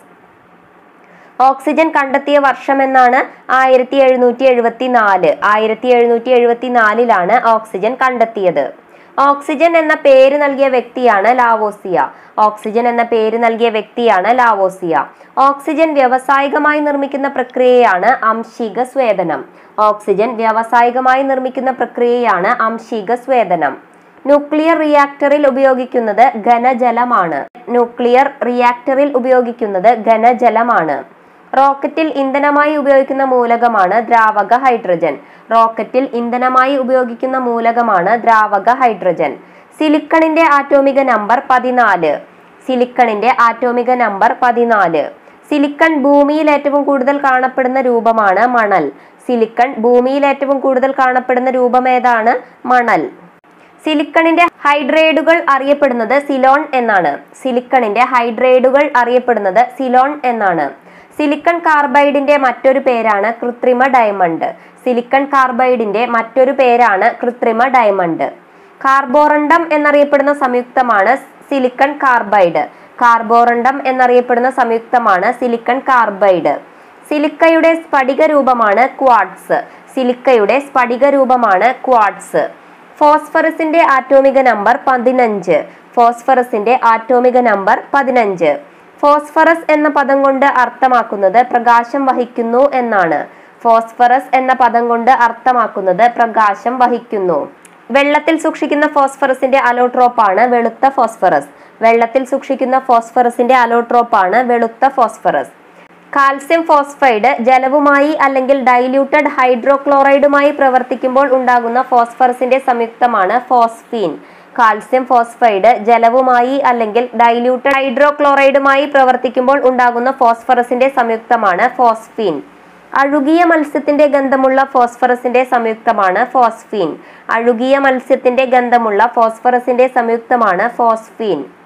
ഓക്സിജൻ കണ്ടെത്തിയ വർഷം എന്നാണ് ആയിരത്തി എഴുന്നൂറ്റി എഴുപത്തി നാല് ആയിരത്തി എഴുന്നൂറ്റി എഴുപത്തി നാലിലാണ് ഓക്സിജൻ കണ്ടെത്തിയത് ഓക്സിജൻ എന്ന പേര് നൽകിയ വ്യക്തിയാണ് ലാവോസിയ ഓക്സിജൻ എന്ന പേര് നൽകിയ വ്യക്തിയാണ് ലാവോസിയ ഓക്സിജൻ വ്യാവസായികമായി നിർമ്മിക്കുന്ന പ്രക്രിയയാണ് അംശിക സ്വേദനം ഓക്സിജൻ വ്യാവസായികമായി നിർമ്മിക്കുന്ന പ്രക്രിയയാണ് അംശിക സ്വേദനം ന്യൂക്ലിയർ റിയാക്ടറിൽ ഉപയോഗിക്കുന്നത് ഘനജലമാണ് ന്യൂക്ലിയർ റിയാക്ടറിൽ ഉപയോഗിക്കുന്നത് ഘനജലമാണ് റോക്കറ്റിൽ ഇന്ധനമായി ഉപയോഗിക്കുന്ന മൂലകമാണ് ദ്രാവക ഹൈഡ്രജൻ റോക്കറ്റിൽ ഇന്ധനമായി ഉപയോഗിക്കുന്ന മൂലകമാണ് ദ്രാവക ഹൈഡ്രജൻ സിലിക്കണിന്റെ ആറ്റോമിക നമ്പർ പതിനാല് സിലിക്കണിന്റെ ആറ്റോമിക നമ്പർ പതിനാല് സിലിക്കൺ ഭൂമിയിൽ ഏറ്റവും കൂടുതൽ കാണപ്പെടുന്ന രൂപമാണ് മണൽ സിലിക്കൺ ഭൂമിയിൽ ഏറ്റവും കൂടുതൽ കാണപ്പെടുന്ന രൂപം ഏതാണ് മണൽ സിലിക്കണിന്റെ ഹൈഡ്രേഡുകൾ അറിയപ്പെടുന്നത് സിലോൺ എന്നാണ് സിലിക്കണിന്റെ ഹൈഡ്രേഡുകൾ അറിയപ്പെടുന്നത് സിലോൺ എന്നാണ് സിലിക്കൺ കാർബൈഡിന്റെ മറ്റൊരു പേരാണ് കൃത്രിമ ഡയമണ്ട് സിലിക്കൺ കാർബൈഡിന്റെ മറ്റൊരു പേരാണ് കൃത്രിമ ഡയമണ്ട് കാർബോറണ്ടം എന്നറിയപ്പെടുന്ന സംയുക്തമാണ് സിലിക്കൺ കാർബൈഡ് കാർബോറണ്ടം എന്നറിയപ്പെടുന്ന സംയുക്തമാണ് സിലിക്കൺ കാർബൈഡ് സിലിക്കയുടെ സ്ഫടിക രൂപമാണ് ക്വാഡ്സ് സിലിക്കയുടെ സ്ഫടിക രൂപമാണ് ക്വാഡ്സ് ഫോസ്ഫറസിന്റെ ആറ്റോമിക നമ്പർ പതിനഞ്ച് ഫോസ്ഫറസിന്റെ ആറ്റോമിക നമ്പർ പതിനഞ്ച് ഫോസ്ഫറസ് എന്ന പദം കൊണ്ട് അർത്ഥമാക്കുന്നത് പ്രകാശം വഹിക്കുന്നു എന്നാണ് ഫോസ്ഫറസ് എന്ന പദം കൊണ്ട് അർത്ഥമാക്കുന്നത് പ്രകാശം വഹിക്കുന്നു വെള്ളത്തിൽ സൂക്ഷിക്കുന്ന ഫോസ്ഫറസിന്റെ അലോട്രോപ്പാണ് വെളുത്ത ഫോസ്ഫറസ് വെള്ളത്തിൽ സൂക്ഷിക്കുന്ന ഫോസ്ഫറസിന്റെ അലോട്രോപ്പാണ് വെളുത്ത ഫോസ്ഫറസ് കാൽസ്യം ഫോസ്ഫൈഡ് ജലവുമായി അല്ലെങ്കിൽ ഡൈല്യൂട്ടഡ് ഹൈഡ്രോക്ലോറൈഡുമായി പ്രവർത്തിക്കുമ്പോൾ ഉണ്ടാകുന്ന ഫോസ്ഫറസിന്റെ സംയുക്തമാണ് ഫോസ്ഫീൻ കാൽസ്യം ഫോസ്ഫൈഡ് ജലവുമായി അല്ലെങ്കിൽ ഡൈല്യൂട്ടഡ് ഹൈഡ്രോക്ലോറൈഡുമായി പ്രവർത്തിക്കുമ്പോൾ ഉണ്ടാകുന്ന ഫോസ്ഫറസിന്റെ സംയുക്തമാണ് ഫോസ്ഫീൻ അഴുകിയ മത്സ്യത്തിന്റെ ഗന്ധമുള്ള ഫോസ്ഫറസിന്റെ സംയുക്തമാണ് ഫോസ്ഫീൻ അഴുകിയ മത്സ്യത്തിന്റെ ഗന്ധമുള്ള ഫോസ്ഫറസിന്റെ സംയുക്തമാണ് ഫോസ്ഫീൻ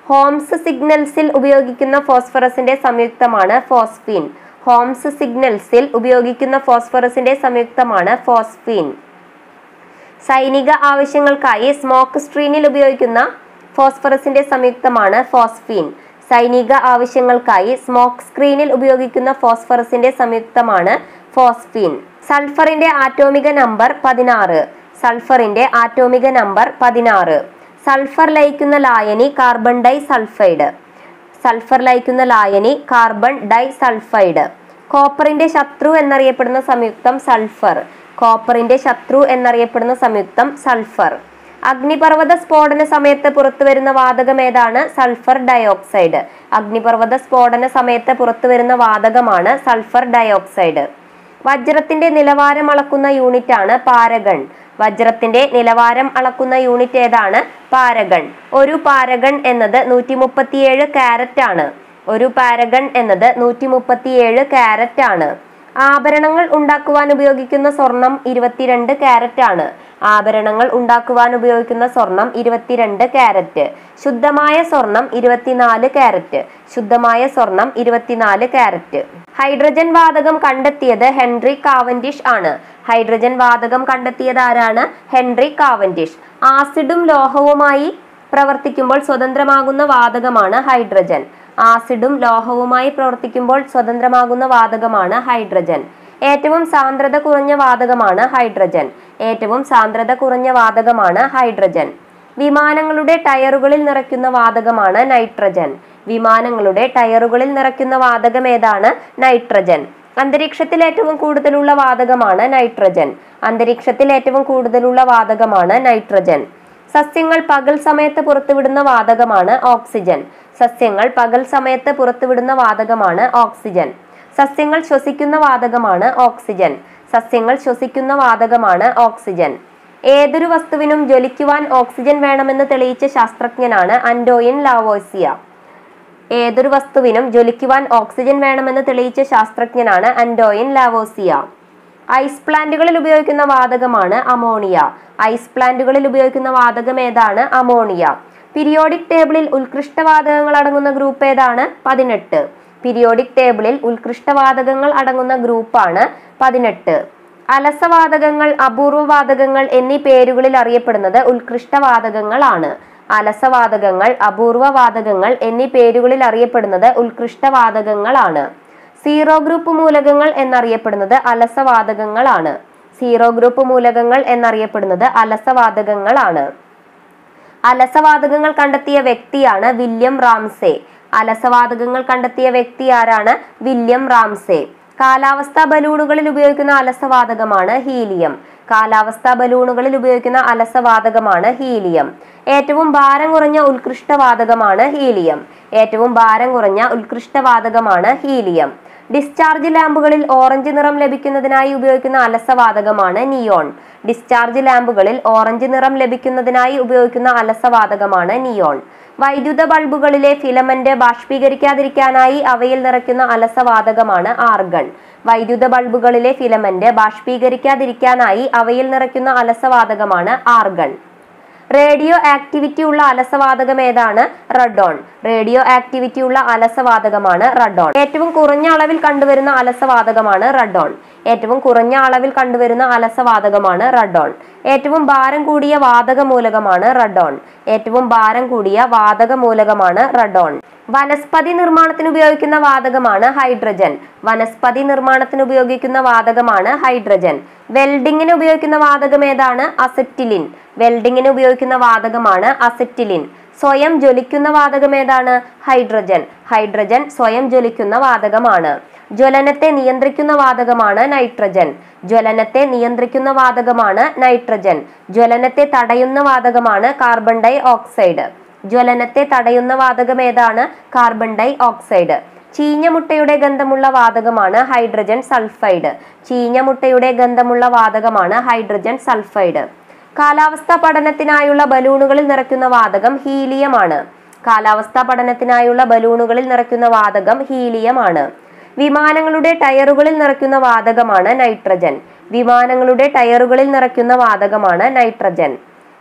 ഹോംസ് സിഗ്നൽസിൽ ഉപയോഗിക്കുന്ന ഫോസ്ഫറസിന്റെ സംയുക്തമാണ് ഫോസ്ഫീൻ ഹോംസ് സിഗ്നൽസിൽ ഉപയോഗിക്കുന്ന ഫോസ്ഫറസിന്റെ സംയുക്തമാണ് ഫോസ്ഫീൻ സൈനിക ആവശ്യങ്ങൾക്കായി സ്മോക്ക് സ്ക്രീനിൽ ഉപയോഗിക്കുന്ന ഫോസ്ഫറസിന്റെ സംയുക്തമാണ് ഫോസ്ഫീൻ സൈനിക ആവശ്യങ്ങൾക്കായി സ്മോക്ക് സ്ക്രീനിൽ ഉപയോഗിക്കുന്ന ഫോസ്ഫറസിന്റെ സംയുക്തമാണ് ഫോസ്ഫീൻ സൾഫറിന്റെ ആറ്റോമിക നമ്പർ പതിനാറ് സൾഫറിന്റെ ആറ്റോമിക നമ്പർ പതിനാറ് സൾഫർ ലയിക്കുന്ന ലായനി കാർബൺ ഡൈ സൾഫൈഡ് സൾഫർ ലയിക്കുന്ന ലായനി കാർബൺ ഡൈ സൾഫൈഡ് കോപ്പറിന്റെ ശത്രു എന്നറിയപ്പെടുന്ന സംയുക്തം സൾഫർ കോപ്പറിന്റെ ശത്രു എന്നറിയപ്പെടുന്ന സംയുക്തം സൾഫർ അഗ്നിപർവ്വത സ്ഫോടന സമയത്ത് പുറത്തുവരുന്ന വാതകം ഏതാണ് സൾഫർ ഡയോക്സൈഡ് അഗ്നിപർവ്വത സ്ഫോടന സമയത്ത് പുറത്തുവരുന്ന വാതകമാണ് സൾഫർ ഡയോക്സൈഡ് വജ്രത്തിന്റെ നിലവാരം അളക്കുന്ന യൂണിറ്റ് ആണ് പാരഗൺ വജ്രത്തിന്റെ നിലവാരം അളക്കുന്ന യൂണിറ്റ് ഏതാണ് പാരഗൺ ഒരു പാരഗൺ എന്നത് നൂറ്റി മുപ്പത്തിയേഴ് കാരറ്റ് ആണ് ഒരു പാരഗൺ എന്നത് നൂറ്റി മുപ്പത്തിയേഴ് കാരറ്റ് ആണ് ആഭരണങ്ങൾ ഉണ്ടാക്കുവാൻ ഉപയോഗിക്കുന്ന സ്വർണം ഇരുപത്തിരണ്ട് കാരറ്റ് ആണ് ആഭരണങ്ങൾ ഉണ്ടാക്കുവാൻ ഉപയോഗിക്കുന്ന സ്വർണം ഇരുപത്തിരണ്ട് കാരറ്റ് ശുദ്ധമായ സ്വർണം ഇരുപത്തിനാല് കാരറ്റ് ശുദ്ധമായ സ്വർണം ഇരുപത്തിനാല് കാരറ്റ് ഹൈഡ്രജൻ വാതകം കണ്ടെത്തിയത് ഹെൻറി കാവൻഡിഷ് ആണ് ഹൈഡ്രജൻ വാതകം കണ്ടെത്തിയത് ആരാണ് ഹെൻറി കാവൻഡിഷ് ആസിഡും ലോഹവുമായി പ്രവർത്തിക്കുമ്പോൾ സ്വതന്ത്രമാകുന്ന വാതകമാണ് ഹൈഡ്രജൻ ആസിഡും ലോഹവുമായി പ്രവർത്തിക്കുമ്പോൾ സ്വതന്ത്രമാകുന്ന വാതകമാണ് ഹൈഡ്രജൻ ഏറ്റവും സാന്ദ്രത കുറഞ്ഞ വാതകമാണ് ഹൈഡ്രജൻ ഏറ്റവും സാന്ദ്രത കുറഞ്ഞ വാതകമാണ് ഹൈഡ്രജൻ വിമാനങ്ങളുടെ ടയറുകളിൽ നിറയ്ക്കുന്ന വാതകമാണ് നൈട്രജൻ വിമാനങ്ങളുടെ ടയറുകളിൽ നിറയ്ക്കുന്ന വാതകം ഏതാണ് നൈട്രജൻ അന്തരീക്ഷത്തിൽ ഏറ്റവും കൂടുതലുള്ള വാതകമാണ് നൈട്രജൻ അന്തരീക്ഷത്തിൽ ഏറ്റവും കൂടുതലുള്ള വാതകമാണ് നൈട്രജൻ സസ്യങ്ങൾ പകൽ സമയത്ത് പുറത്തുവിടുന്ന വാതകമാണ് ഓക്സിജൻ സസ്യങ്ങൾ പകൽ സമയത്ത് പുറത്തുവിടുന്ന വാതകമാണ് ഓക്സിജൻ സസ്യങ്ങൾ ശ്വസിക്കുന്ന വാതകമാണ് ഓക്സിജൻ സസ്യങ്ങൾ ശ്വസിക്കുന്ന വാതകമാണ് ഓക്സിജൻ ഏതൊരു വസ്തുവിനും ജ്വലിക്കുവാൻ ഓക്സിജൻ വേണമെന്ന് തെളിയിച്ച ശാസ്ത്രജ്ഞനാണ് അൻഡോയിൻ ലാവോസിയ ഏതൊരു വസ്തുവിനും ജ്വലിക്കുവാൻ ഓക്സിജൻ വേണമെന്ന് തെളിയിച്ച ശാസ്ത്രജ്ഞനാണ് അൻഡോയിൻ ലാവോസിയ ഐസ് പ്ലാന്റുകളിൽ ഉപയോഗിക്കുന്ന വാതകമാണ് അമോണിയ ഐസ് പ്ലാന്റുകളിൽ ഉപയോഗിക്കുന്ന വാതകം ഏതാണ് അമോണിയ പീരിയോഡിക് ടേബിളിൽ ഉത്കൃഷ്ട വാതകങ്ങൾ അടങ്ങുന്ന ഗ്രൂപ്പ് ഏതാണ് പതിനെട്ട് പീരിയോഡിക് ടേബിളിൽ ഉത്കൃഷ്ട വാതകങ്ങൾ അടങ്ങുന്ന ഗ്രൂപ്പാണ് പതിനെട്ട് അലസവാതകങ്ങൾ അപൂർവവാതകങ്ങൾ എന്നീ പേരുകളിൽ അറിയപ്പെടുന്നത് ഉത്കൃഷ്ടവാതകങ്ങളാണ് അലസവാതകങ്ങൾ അപൂർവവാതകങ്ങൾ എന്നീ പേരുകളിൽ അറിയപ്പെടുന്നത് ഉത്കൃഷ്ടവാതകങ്ങളാണ് സീറോ ഗ്രൂപ്പ് മൂലകങ്ങൾ എന്നറിയപ്പെടുന്നത് അലസവാതകങ്ങളാണ് സീറോ ഗ്രൂപ്പ് മൂലകങ്ങൾ എന്നറിയപ്പെടുന്നത് അലസവാതകങ്ങളാണ് അലസവാതകങ്ങൾ കണ്ടെത്തിയ വ്യക്തിയാണ് വില്യം റാംസെ അലസവാതകങ്ങൾ കണ്ടെത്തിയ വ്യക്തി ആരാണ് വില്യം റാംസെ കാലാവസ്ഥാ ബലൂണുകളിൽ ഉപയോഗിക്കുന്ന അലസവാതകമാണ് ഹീലിയം കാലാവസ്ഥാ ബലൂണുകളിൽ ഉപയോഗിക്കുന്ന അലസവാതകമാണ് ഹീലിയം ഏറ്റവും ഭാരം കുറഞ്ഞ ഉത്കൃഷ്ടവാതകമാണ് ഹീലിയം ഏറ്റവും ഭാരം കുറഞ്ഞ ഉത്കൃഷ്ടവാതകമാണ് ഹീലിയം ഡിസ്ചാർജ് ലാമ്പുകളിൽ ഓറഞ്ച് നിറം ലഭിക്കുന്നതിനായി ഉപയോഗിക്കുന്ന അലസവാതകമാണ് നിയോൺ ഡിസ്ചാർജ് ലാമ്പുകളിൽ ഓറഞ്ച് നിറം ലഭിക്കുന്നതിനായി ഉപയോഗിക്കുന്ന അലസവാതകമാണ് നിയോൺ വൈദ്യുത ബൾബുകളിലെ ഫിലമെന്റ് ബാഷ്പീകരിക്കാതിരിക്കാനായി അവയിൽ നിറയ്ക്കുന്ന അലസവാതകമാണ് ആർഗൺ വൈദ്യുത ബൾബുകളിലെ ഫിലമെന്റ് ബാഷ്പീകരിക്കാതിരിക്കാനായി അവയിൽ നിറയ്ക്കുന്ന അലസവാതകമാണ് ആർഗൺ റേഡിയോ ആക്ടിവിറ്റി ഉള്ള അലസവാതകം ഏതാണ് റഡോൺ റേഡിയോ ആക്ടിവിറ്റി ഉള്ള അലസവാതകമാണ് റഡോൺ ഏറ്റവും കുറഞ്ഞ അളവിൽ കണ്ടുവരുന്ന അലസവാതകമാണ് റഡോൺ ഏറ്റവും കുറഞ്ഞ അളവിൽ കണ്ടുവരുന്ന അലസവാതകമാണ് റഡോൺ ഏറ്റവും ഭാരം കൂടിയ വാതക മൂലകമാണ് റഡോൺ ഏറ്റവും ഭാരം കൂടിയ വാതക മൂലകമാണ് റഡോൺ വനസ്പതി നിർമ്മാണത്തിന് ഉപയോഗിക്കുന്ന വാതകമാണ് ഹൈഡ്രജൻ വനസ്പതി നിർമ്മാണത്തിന് ഉപയോഗിക്കുന്ന വാതകമാണ് ഹൈഡ്രജൻ വെൽഡിങ്ങിന് ഉപയോഗിക്കുന്ന വാതകം ഏതാണ് അസെറ്റിലിൻ വെൽഡിങ്ങിന് ഉപയോഗിക്കുന്ന വാതകമാണ് അസെറ്റിലിൻ സ്വയം ജ്വലിക്കുന്ന വാതകം ഏതാണ് ഹൈഡ്രജൻ ഹൈഡ്രജൻ സ്വയം ജ്വലിക്കുന്ന വാതകമാണ് ജ്വലനത്തെ നിയന്ത്രിക്കുന്ന വാതകമാണ് നൈട്രജൻ ജ്വലനത്തെ നിയന്ത്രിക്കുന്ന വാതകമാണ് നൈട്രജൻ ജ്വലനത്തെ തടയുന്ന വാതകമാണ് കാർബൺ ഡൈ ഓക്സൈഡ് ജ്വലനത്തെ തടയുന്ന വാതകം ഏതാണ് കാർബൺ ഡൈ ഓക്സൈഡ് ചീഞ്ഞ മുട്ടയുടെ ഗന്ധമുള്ള വാതകമാണ് ഹൈഡ്രജൻ സൾഫൈഡ് ചീഞ്ഞ മുട്ടയുടെ ഗന്ധമുള്ള വാതകമാണ് ഹൈഡ്രജൻ സൾഫൈഡ് കാലാവസ്ഥാ പഠനത്തിനായുള്ള ബലൂണുകളിൽ നിറയ്ക്കുന്ന വാതകം ഹീലിയമാണ് കാലാവസ്ഥാ പഠനത്തിനായുള്ള ബലൂണുകളിൽ നിറയ്ക്കുന്ന വാതകം ഹീലിയമാണ് വിമാനങ്ങളുടെ ടയറുകളിൽ നിറയ്ക്കുന്ന വാതകമാണ് നൈട്രജൻ വിമാനങ്ങളുടെ ടയറുകളിൽ നിറയ്ക്കുന്ന വാതകമാണ് നൈട്രജൻ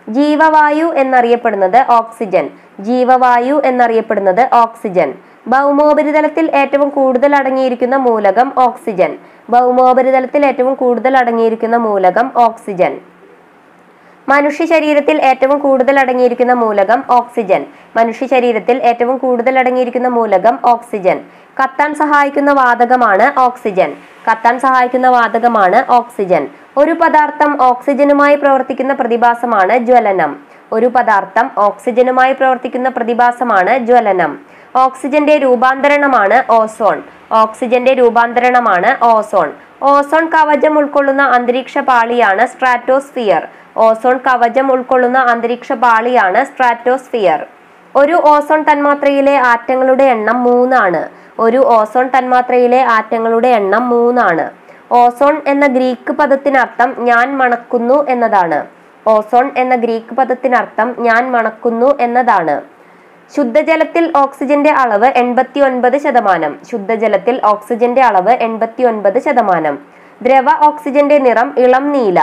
ജീവവായു എന്നറിയപ്പെടുന്നത് ഓക്സിജൻ ജീവവായു എന്നറിയപ്പെടുന്നത് ഓക്സിജൻ ഭൗമോപരിതലത്തിൽ ഏറ്റവും കൂടുതൽ അടങ്ങിയിരിക്കുന്ന മൂലകം ഓക്സിജൻ ഭൗമോപരിതലത്തിൽ ഏറ്റവും കൂടുതൽ അടങ്ങിയിരിക്കുന്ന മൂലകം ഓക്സിജൻ മനുഷ്യ ശരീരത്തിൽ ഏറ്റവും കൂടുതൽ അടങ്ങിയിരിക്കുന്ന മൂലകം ഓക്സിജൻ മനുഷ്യ ശരീരത്തിൽ ഏറ്റവും കൂടുതൽ അടങ്ങിയിരിക്കുന്ന മൂലകം ഓക്സിജൻ കത്താൻ സഹായിക്കുന്ന വാതകമാണ് ഓക്സിജൻ കത്താൻ സഹായിക്കുന്ന വാതകമാണ് ഓക്സിജൻ ഒരു പദാർത്ഥം ഓക്സിജനുമായി പ്രവർത്തിക്കുന്ന പ്രതിഭാസമാണ് ജ്വലനം ഒരു പദാർത്ഥം ഓക്സിജനുമായി പ്രവർത്തിക്കുന്ന പ്രതിഭാസമാണ് ജ്വലനം ഓക്സിജന്റെ രൂപാന്തരണമാണ് ഓസോൺ ഓക്സിജന്റെ രൂപാന്തരണമാണ് ഓസോൺ ഓസോൺ കവചം ഉൾക്കൊള്ളുന്ന അന്തരീക്ഷ പാളിയാണ് സ്ട്രാറ്റോസ്ഫിയർ ഓസോൺ കവചം ഉൾക്കൊള്ളുന്ന അന്തരീക്ഷ പാളിയാണ് സ്ട്രാറ്റോസ്ഫിയർ ഒരു ഓസോൺ തന്മാത്രയിലെ ആറ്റങ്ങളുടെ എണ്ണം മൂന്നാണ് ഒരു ഓസോൺ തന്മാത്രയിലെ ആറ്റങ്ങളുടെ എണ്ണം മൂന്നാണ് ഓസോൺ എന്ന ഗ്രീക്ക് പദത്തിനർത്ഥം ഞാൻ മണക്കുന്നു എന്നതാണ് ഓസോൺ എന്ന ഗ്രീക്ക് പദത്തിനർത്ഥം ഞാൻ മണക്കുന്നു എന്നതാണ് ശുദ്ധജലത്തിൽ ഓക്സിജന്റെ അളവ് എൺപത്തി ഒൻപത് ശതമാനം ശുദ്ധജലത്തിൽ ഓക്സിജന്റെ അളവ് എൺപത്തി ഒൻപത് ശതമാനം ദ്രവ ഓക്സിജന്റെ നിറം ഇളം നീല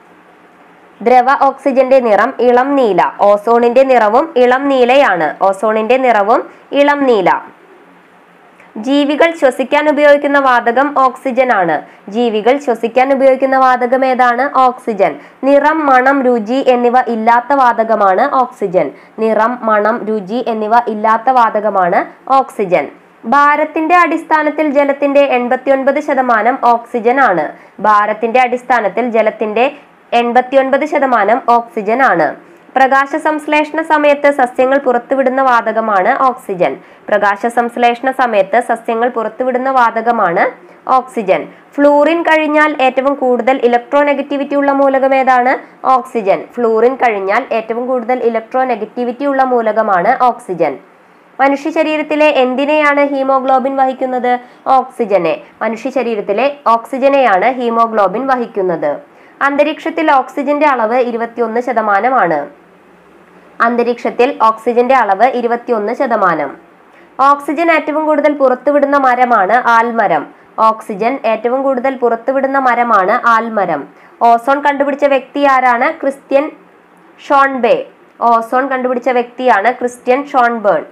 ദ്രവ ഓക്സിജന്റെ നിറം ഇളം നീല ഓസോണിന്റെ നിറവും ഇളം നീലയാണ് ഓസോണിന്റെ നിറവും ഇളം നീല ജീവികൾ ശ്വസിക്കാൻ ഉപയോഗിക്കുന്ന വാതകം ഓക്സിജൻ ആണ് ജീവികൾ ശ്വസിക്കാൻ ഉപയോഗിക്കുന്ന വാതകം ഏതാണ് ഓക്സിജൻ നിറം മണം രുചി എന്നിവ ഇല്ലാത്ത വാതകമാണ് ഓക്സിജൻ നിറം മണം രുചി എന്നിവ ഇല്ലാത്ത വാതകമാണ് ഓക്സിജൻ ഭാരത്തിന്റെ അടിസ്ഥാനത്തിൽ ജലത്തിന്റെ എൺപത്തിയൊൻപത് ശതമാനം ഓക്സിജൻ ആണ് ഭാരത്തിന്റെ അടിസ്ഥാനത്തിൽ ജലത്തിന്റെ എൺപത്തിയൊൻപത് ശതമാനം ഓക്സിജൻ ആണ് പ്രകാശ സംശ്ലേഷണ സമയത്ത് സസ്യങ്ങൾ പുറത്തുവിടുന്ന വാതകമാണ് ഓക്സിജൻ പ്രകാശ സംശ്ലേഷണ സമയത്ത് സസ്യങ്ങൾ പുറത്തുവിടുന്ന വാതകമാണ് ഓക്സിജൻ ഫ്ലൂറിൻ കഴിഞ്ഞാൽ ഏറ്റവും കൂടുതൽ ഇലക്ട്രോ നെഗറ്റിവിറ്റി ഉള്ള മൂലകം ഏതാണ് ഓക്സിജൻ ഫ്ലൂറിൻ കഴിഞ്ഞാൽ ഏറ്റവും കൂടുതൽ ഇലക്ട്രോ നെഗറ്റിവിറ്റി ഉള്ള മൂലകമാണ് ഓക്സിജൻ മനുഷ്യ ശരീരത്തിലെ എന്തിനെയാണ് ഹീമോഗ്ലോബിൻ വഹിക്കുന്നത് ഓക്സിജനെ മനുഷ്യ ശരീരത്തിലെ ഓക്സിജനെയാണ് ഹീമോഗ്ലോബിൻ വഹിക്കുന്നത് അന്തരീക്ഷത്തിൽ ഓക്സിജന്റെ അളവ് ഇരുപത്തിയൊന്ന് ശതമാനമാണ് അന്തരീക്ഷത്തിൽ ഓക്സിജന്റെ അളവ് ഇരുപത്തിയൊന്ന് ശതമാനം ഓക്സിജൻ ഏറ്റവും കൂടുതൽ പുറത്തുവിടുന്ന മരമാണ് ആൽമരം ഓക്സിജൻ ഏറ്റവും കൂടുതൽ പുറത്തുവിടുന്ന മരമാണ് ആൽമരം ഓസോൺ കണ്ടുപിടിച്ച വ്യക്തി ആരാണ് ക്രിസ്ത്യൻ ഷോൺബേ ഓസോൺ കണ്ടുപിടിച്ച വ്യക്തിയാണ് ക്രിസ്ത്യൻ ഷോൺബേൺ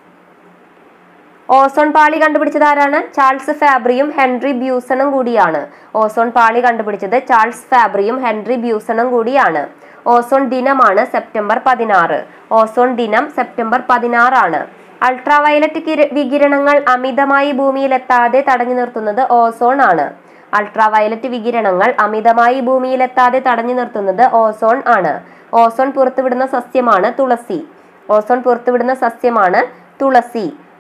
ഓസോൺ പാളി കണ്ടുപിടിച്ചത് ആരാണ് ചാൾസ് ഫാബ്രിയും ഹെൻറി ബ്യൂസണും കൂടിയാണ് ഓസോൺ പാളി കണ്ടുപിടിച്ചത് ചാൾസ് ഫാബ്രിയും ഹെൻറി ബ്യൂസണും കൂടിയാണ് ഓസോൺ ദിനമാണ് സെപ്റ്റംബർ പതിനാറ് ഓസോൺ ദിനം സെപ്റ്റംബർ പതിനാറാണ് അൾട്രാവയലറ്റ് കിര- വികിരണങ്ങൾ അമിതമായി ഭൂമിയിലെത്താതെ തടഞ്ഞു നിർത്തുന്നത് ഓസോൺ ആണ് അൾട്രാവയലറ്റ് വികിരണങ്ങൾ അമിതമായി ഭൂമിയിലെത്താതെ തടഞ്ഞു നിർത്തുന്നത് ഓസോൺ ആണ് ഓസോൺ പുറത്തുവിടുന്ന സസ്യമാണ് തുളസി ഓസോൺ പുറത്തുവിടുന്ന സസ്യമാണ് തുളസി